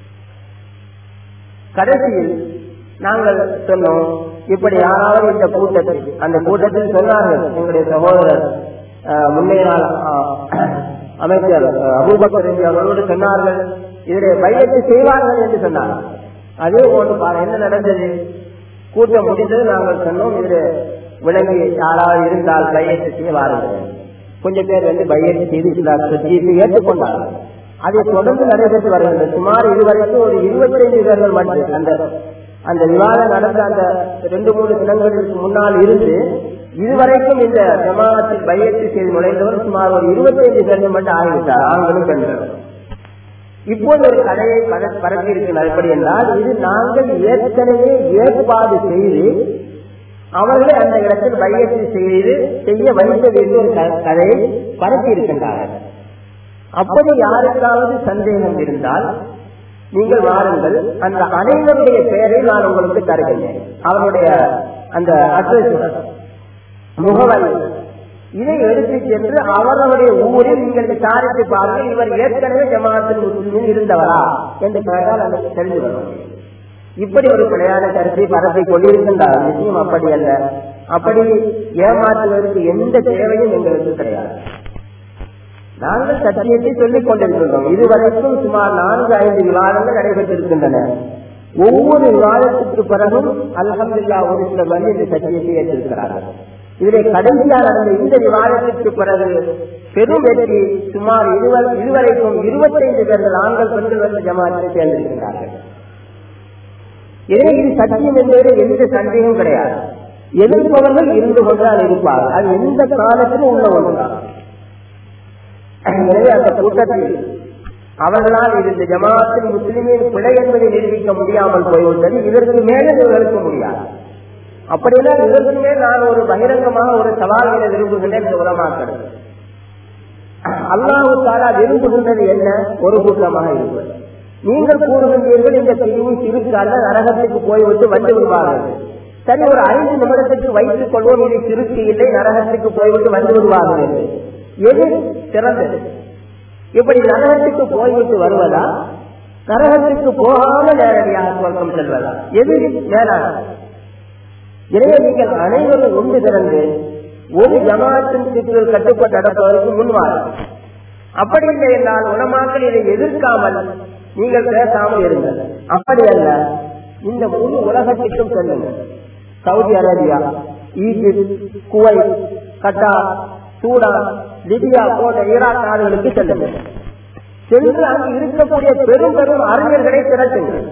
[SPEAKER 2] கடைசியில் நாங்கள் சொன்னோம் இப்படி யாராவது இந்த கூட்டத்தில் அந்த கூட்டத்தில் சொன்னார்கள் எங்களுடைய சகோதரர் அஹ், முன்னைய நாள் அஹ், அமைச்சர் அஹ், அபூபக்கர் என்று அவர்களோடு சொன்னார்கள் இதனை பயிற்சி செய்வார்கள் என்று சொன்னார்கள் அதே போன்று பாரு என்ன நடந்தது கூட்டம் முடிந்தது நாங்கள் சொன்னோம் இது விலங்கி யாராவது இருந்தால் பயிற்சி செய்ய வாருங்கள் கொஞ்சம் பேர் வந்து பயிற்சி செய்து சில சத்தியத்தை ஏற்றுக்கொண்டார்கள் அதை தொடர்ந்து நடைபெற்று வருகின்றது சுமார் இதுவரைக்கும் ஒரு இருபத்தைந்து பேர்கள் மட்டும் அந்த அந்த விவாதம் நடந்த அந்த ரெண்டு மூணு தினங்களுக்கு முன்னால் இருந்து இதுவரைக்கும் இந்த ஜமாத்தில் பயிற்சி செய்து நுழைந்தவர் சுமார் ஒரு இருபத்தைந்து பேர்கள் மட்டும் ஆகிவிட்டார் ஆண்களும் பெண்களும் இப்போது ஒரு கடையை பர- பரப்பி இருக்கிறது எப்படி என்றால் இது நாங்கள் ஏற்கனவே ஏற்பாடு செய்து அவர்களை அந்த இடத்தில் பயிற்சி செய்து செய்ய வைக்க வேண்டிய ஒரு க- கதையை பரப்பி இருக்கின்றார்கள் அப்படி யாருக்காவது சந்தேகம் இருந்தால் நீங்கள் வாருங்கள் அந்த அனைவருடைய பெயரை நான் உங்களுக்கு தருகின்றேன் அவருடைய அந்த அட்ரஸ் முகவரி இதை எடுத்து சென்று அவர்களுடைய ஊரில் நீங்கள் விசாரித்து பாருங்கள் இவர் ஏற்கனவே ஜமாத்தில் முஸ்லிமில் இருந்தவரா என்று கேட்டால் எனக்கு தெரிந்து வரும் இப்படி ஒரு பிழையான கருத்தை பரப்பிக் கொண்டிருக்கின்றார் விஷயம் அப்படி அல்ல அப்படி ஏமாற்றுவதற்கு எந்த தேவையும் எங்களுக்கு கிடையாது நாங்கள் சத்தியத்தை சொல்லிக் கொண்டிருக்கின்றோம் இதுவரைக்கும் சுமார் நான்கு ஐந்து விவாதங்கள் நடைபெற்றிருக்கின்றன ஒவ்வொரு விவாதத்துக்கு பிறகும் அல்ஹம்துல்லா ஒரு சில வந்து இந்த சத்தியத்தை ஏற்றிருக்கிறார்கள் இதிலே கடைசியாக நடந்த இந்த விவாதத்திற்கு பிறகு பெரும் வெற்றி சுமார் இருவர் இதுவரைக்கும் இருபத்தைந்து பேர்கள் ஆண்கள் பெண்கள் வந்து ஜமாத்தில் சேர்ந்திருக்கிறார்கள் எனவே இது சத்தியம் என்பது எந்த சந்தேகம் கிடையாது எதிர்ப்பவர்கள் இருந்து கொண்டுதான் இருப்பார்கள் அது எந்த காலத்திலும் உள்ள ஒன்றுதான் எனவே அந்த கூட்டத்தில் அவர்களால் இருந்த ஜமாத்தில் முஸ்லிமின் பிழை என்பதை நிரூபிக்க முடியாமல் போய்விட்டது இதற்கு மேலே இவர்களுக்கு முடியாது அப்படியெல்லாம் இதற்கு மேல் நான் ஒரு பகிரங்கமாக ஒரு சவால்களை விரும்புகின்றேன் இந்த உலமாக்கள் அல்லாஹு தாலா விரும்புகின்றது என்ன ஒரு கூட்டமாக இருப்பது நீங்கள் கூறுகின்றீர்கள் இந்த பிரிவு சிறுக்கால நரகத்துக்கு போய்விட்டு வந்து விடுவார்கள் சரி ஒரு ஐந்து நிமிடத்துக்கு வைத்துக் கொள்வோம் இது சிறுக்கு இல்லை நரகத்துக்கு போய்விட்டு வந்து விடுவார்கள் என்று எது சிறந்தது இப்படி நரகத்துக்கு போய்விட்டு வருவதா நரகத்துக்கு போகாம நேரடியாக சுவர்க்கம் செல்வதா எது மேலான எனவே நீங்கள் அனைவரும் ஒன்று திறந்து ஒரு ஜமாத்தின் சிற்றில் கட்டுப்பட்டு நடப்பதற்கு முன்வார் அப்படி இல்லை என்றால் உலமாக்கள் இதை எதிர்க்காமல் நீங்கள் பேசாமல் இருங்கள் அப்படி அல்ல இந்த முழு உலகத்திற்கும் செல்லுங்கள் Saudi Arabia Egypt Kuwait Qatar Sudan Libya போன்ற ஈராக் நாடுகளுக்கு செல்லுங்கள் சென்று அங்கு இருக்கக்கூடிய பெரும் பெரும் அறிஞர்களை திரட்டுங்கள்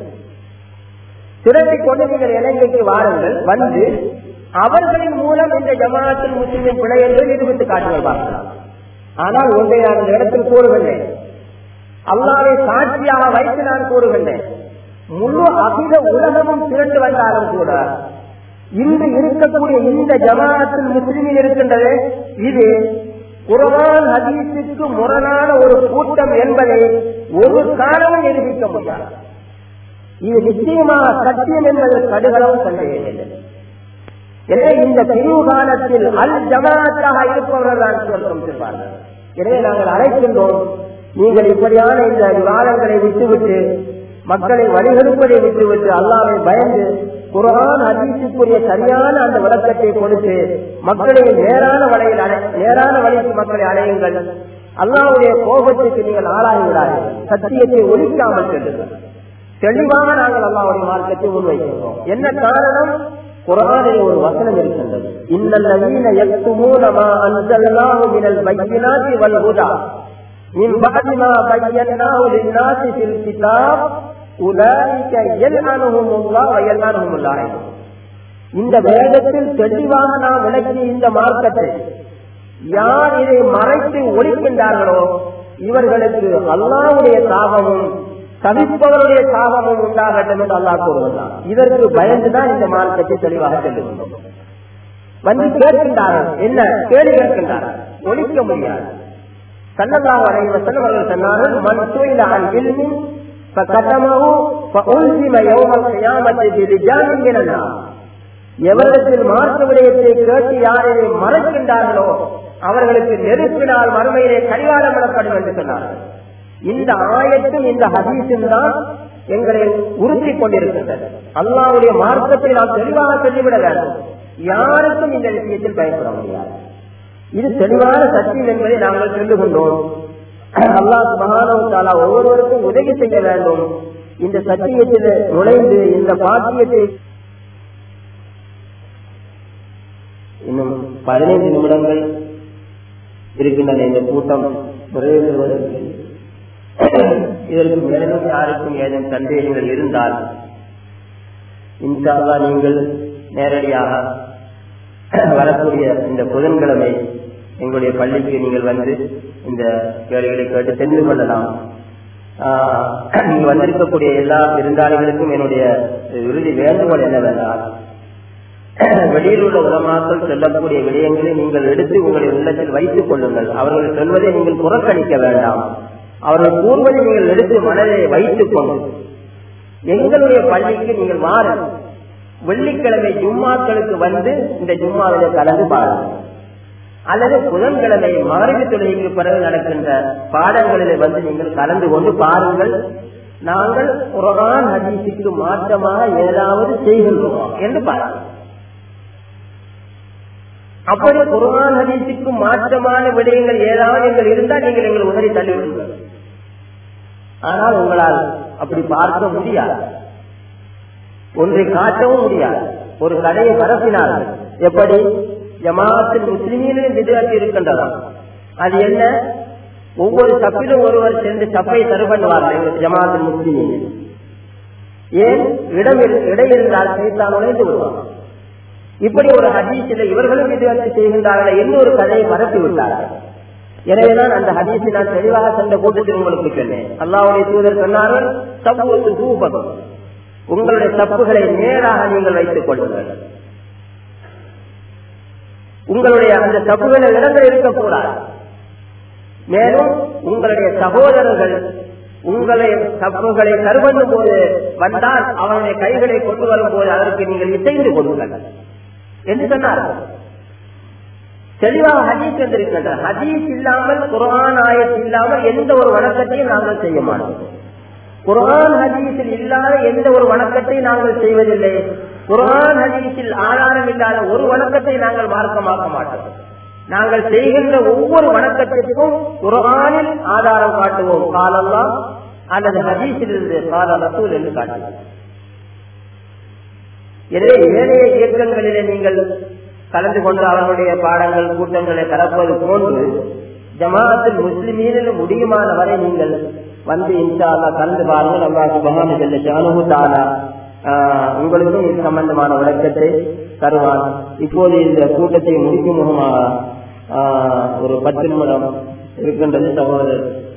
[SPEAKER 2] திரட்டிக் கொண்டு நீங்கள் இலங்கைக்கு வாருங்கள் வந்து அவர்களின் மூலம் இந்த ஜமாத்தில் முஸ்லிமின் பிழை என்று நிரூபித்து காட்டுங்கள் பார்க்கலாம் ஆனால் ஒன்றை நான் இந்த இடத்தில் கூறுகின்றேன் அல்லாவை சாட்சியாக வைத்து நான் கூறுகின்றேன் முழு அகில உலகமும் திரண்டு வந்தாலும் கூட இன்று இருக்கக்கூடிய இந்த ஜமாத்தில் முஸ்லிமில் இருக்கின்றது இது குரவான் ஹதீஸுக்கு முரணான ஒரு கூட்டம் என்பதை ஒரு காரணம் நிரூபிக்க முடியாது இது நிச்சயமாக சத்தியம் என்பது கடுகளவு சந்தேகம் எனவே இந்த பிரிவு காலத்தில் அல் ஜமாத்தாக இருப்பவர்கள் தான் சொர்க்கம் செல்வார்கள் எனவே நாங்கள் அழைக்கின்றோம் நீங்கள் இப்படியான இந்த விவாதங்களை விட்டுவிட்டு மக்களை வழிகெடுப்பதை விட்டுவிட்டு அல்லாவை பயந்து குரான் அதிசுக்குரிய சரியான அந்த விளக்கத்தை கொடுத்து மக்களை நேரான வழியில் நேரான வழிக்கு மக்களை அடையுங்கள் அல்லாவுடைய கோபத்துக்கு நீங்கள் ஆளாகி விடாதீர்கள் சத்தியத்தை ஒழிக்காமல் செல்லுங்கள் தெளிவாக நாங்கள் அல்லாவுடைய மார்க்கத்தை முன்வைக்கின்றோம் என்ன காரணம் குரானில் ஒரு வசனம் இருக்கின்றது இன்னல்லவீன யக்துமூன மா அன்ஸல்னாஹு மினல் பையினாத்தி வல் ஹுதா மின் பஅதி மா பையன்னாஹு லின்னாசி ஃபில் கிதாப் உலாயிக யல்அனுஹுமுல்லாஹ் வ யல்அனுஹுமுல்லாஹ் இந்த வேதத்தில் தெளிவாக நாம் விளக்கிய இந்த மார்க்கத்தை யார் இதை மறைத்து ஒழிக்கின்றார்களோ இவர்களுக்கு அல்லாவுடைய சாபமும் தவிப்பவருடைய சாபமும் உண்டாகட்டும் என்று அல்லா கூறுவதால் இதற்கு பயந்துதான் இந்த மார்க்கத்தை தெளிவாக செல்லுகின்றோம் வந்து கேட்கின்றார்கள் என்ன கேள்வி கேட்கின்றார்கள் ஒழிக்க முடியாது சல்லல்லாஹு அலைஹி வஸல்லம் அவர்கள் சொன்னார்கள் மன் சுயில அன் இல்மின் فكتمه فألزم يوم القيامة برجال من النار எவரிடத்தில் மார்க்க விடயத்தை கேட்டு யார் இதை மறைக்கின்றார்களோ அவர்களுக்கு நெருப்பினால் மறுமையிலே கடிவாளம் விடப்படும் என்று சொன்னார்கள் இந்த ஆயத்தும் இந்த ஹதீஸும் தான் எங்களை உறுத்தி கொண்டிருக்கின்றது அல்லாவுடைய மார்க்கத்தை நாம் தெளிவாக சொல்லிவிட வேண்டும் யாருக்கும் இந்த விஷயத்தில் பயப்பட முடியாது இது தெளிவான சத்தியம் என்பதை நாங்கள் சொல்லுகின்றோம் அல்லாஹ் மகானவத்தாலா ஒவ்வொருவருக்கும் உதவி செய்ய வேண்டும் இந்த சத்தியத்தில் நுழைந்து இந்த பாக்கியத்தை இன்னும் பதினைந்து நிமிடங்கள் இருக்கின்றன இந்த கூட்டம் நிறைவேறுவதற்கு இதற்கு மேலும் யாருக்கும் ஏதும் சந்தேகங்கள் இருந்தால் இன்ஷால்லா நீங்கள் நேரடியாக வரக்கூடிய இந்த புதன்கிழமை எங்களுடைய பள்ளிக்கு நீங்கள் வந்து இந்த கேள்விகளை கேட்டு தெரிந்து கொள்ளலாம் இங்கு வந்திருக்கக்கூடிய எல்லா விருந்தாளிகளுக்கும் என்னுடைய இறுதி வேண்டுகோள் என்னவென்றால் வெளியில் உள்ள உலமாக்கள் சொல்லக்கூடிய விடயங்களை நீங்கள் எடுத்து உங்களுடைய உள்ளத்தில் வைத்துக் கொள்ளுங்கள் அவர்கள் சொல்வதை நீங்கள் புறக்கணிக்க வேண்டாம் அவர்கள் கூறுவதை நீங்கள் எடுத்து மனதை வைத்துக் கொண்டு எங்களுடைய பள்ளிக்கு நீங்கள் வாருங்கள் வெள்ளிக்கிழமை ஜும்மாக்களுக்கு வந்து இந்த ஜும்மாவில கலந்து பாருங்கள் அல்லது புதன்கிழமை மகரிவு தொழிலுக்கு பிறகு நடக்கின்ற பாடங்களிலே வந்து நீங்கள் கலந்து கொண்டு பாருங்கள் நாங்கள் குரான் ஹதீஸுக்கு மாற்றமாக ஏதாவது செய்கின்றோம் என்று பாருங்கள் அப்படி குர்ஆன் ஹதீஸுக்கு மாற்றமான விடயங்கள் ஏதாவது நீங்கள் இருந்தால் நீங்கள் எங்கள் உதவி தள்ளிவிடுங்கள் ஆனால் உங்களால் அப்படி பார்க்க முடியாது ஒன்றை காட்டவும் முடியாது ஒரு கடையை பரப்பினார்கள் எப்படி ஜமாத்தில் முஸ்லிமிலும் விதியாக்கி இருக்கின்றதாம் அது என்ன ஒவ்வொரு சப்பிலும் ஒருவர் சென்று சப்பை தரு பண்ணுவார்கள் எங்கள் ஜமாத்தில் முஸ்லிமின் ஏன் இடம் இரு- இடம் இருந்தால் சைத்தான் நுழைந்து விடுவான் இப்படி ஒரு ஹதீஸில் இவர்களும் விதியாக்கி செய்கின்றார்கள் என்று ஒரு கதையை பரப்பி விட்டார்கள் எனவேதான் அந்த ஹதீஸை நான் தெளிவாக சென்ற கூட்டத்தில் உங்களுக்கு சொன்னேன் அல்லாவுடைய தூதர் சொன்னார்கள் சப்போத்து தூபம் உங்களுடைய தப்புகளை நேராக நீங்கள் வைத்துக் கொள்ளுங்கள் உங்களுடைய அந்த தப்புகளில் இடங்கள் இருக்கக்கூடாது மேலும் உங்களுடைய சகோதரர்கள் உங்களை தப்புகளை கருவண்ணும் போது வந்தால் அவனுடைய கைகளை கொண்டு வரும் போது அதற்கு நீங்கள் இசைந்து கொடுங்கள் என்று சொன்னார்கள் தெளிவாக ஹதீஸ் வந்திருக்கின்ற ஹதீஸ் இல்லாமல் குர்ஆன் ஆயத் இல்லாமல் எந்த ஒரு வணக்கத்தையும் நாங்கள் செய்ய மாட்டோம் குர்ஆன் ஹதீஸில் இல்லாத எந்த ஒரு வணக்கத்தை நாங்கள் செய்வதில்லை குர்ஆன் ஹதீஸில் ஆதாரம் இல்லாத ஒரு வணக்கத்தை நாங்கள் மார்க்கமாக்க மாட்டோம் நாங்கள் செய்கின்ற ஒவ்வொரு வணக்கத்திற்கும் குர்ஆனில் ஆதாரம் காட்டுவோம் காலல்லாம் அல்லது ஹதீஸில் இருந்து கால ரசூல் என்று காட்டுவோம் எனவே ஏனைய இயக்கங்களிலே நீங்கள் கலந்து கொண்டு அவர்களுடைய பாடங்கள் கூட்டங்களை கலப்பது போன்று ஜமாத்தில் முஸ்லிமீனில் முடியுமான வரை நீங்கள் வந்து இன்ஷா அல்லாஹ் கலந்து பாருங்கள் அல்லாஹ் சுபஹான ஜல்ல ஷானுஹு தஆலா ஆஹ், உங்களுக்கும் இது சம்பந்தமான விளக்கத்தை தருவான் இப்போது இந்த கூட்டத்தை முடிக்கும் முகமாக ஆஹ், ஒரு பத்து நிமிடம் இருக்கின்றது சகோதரர்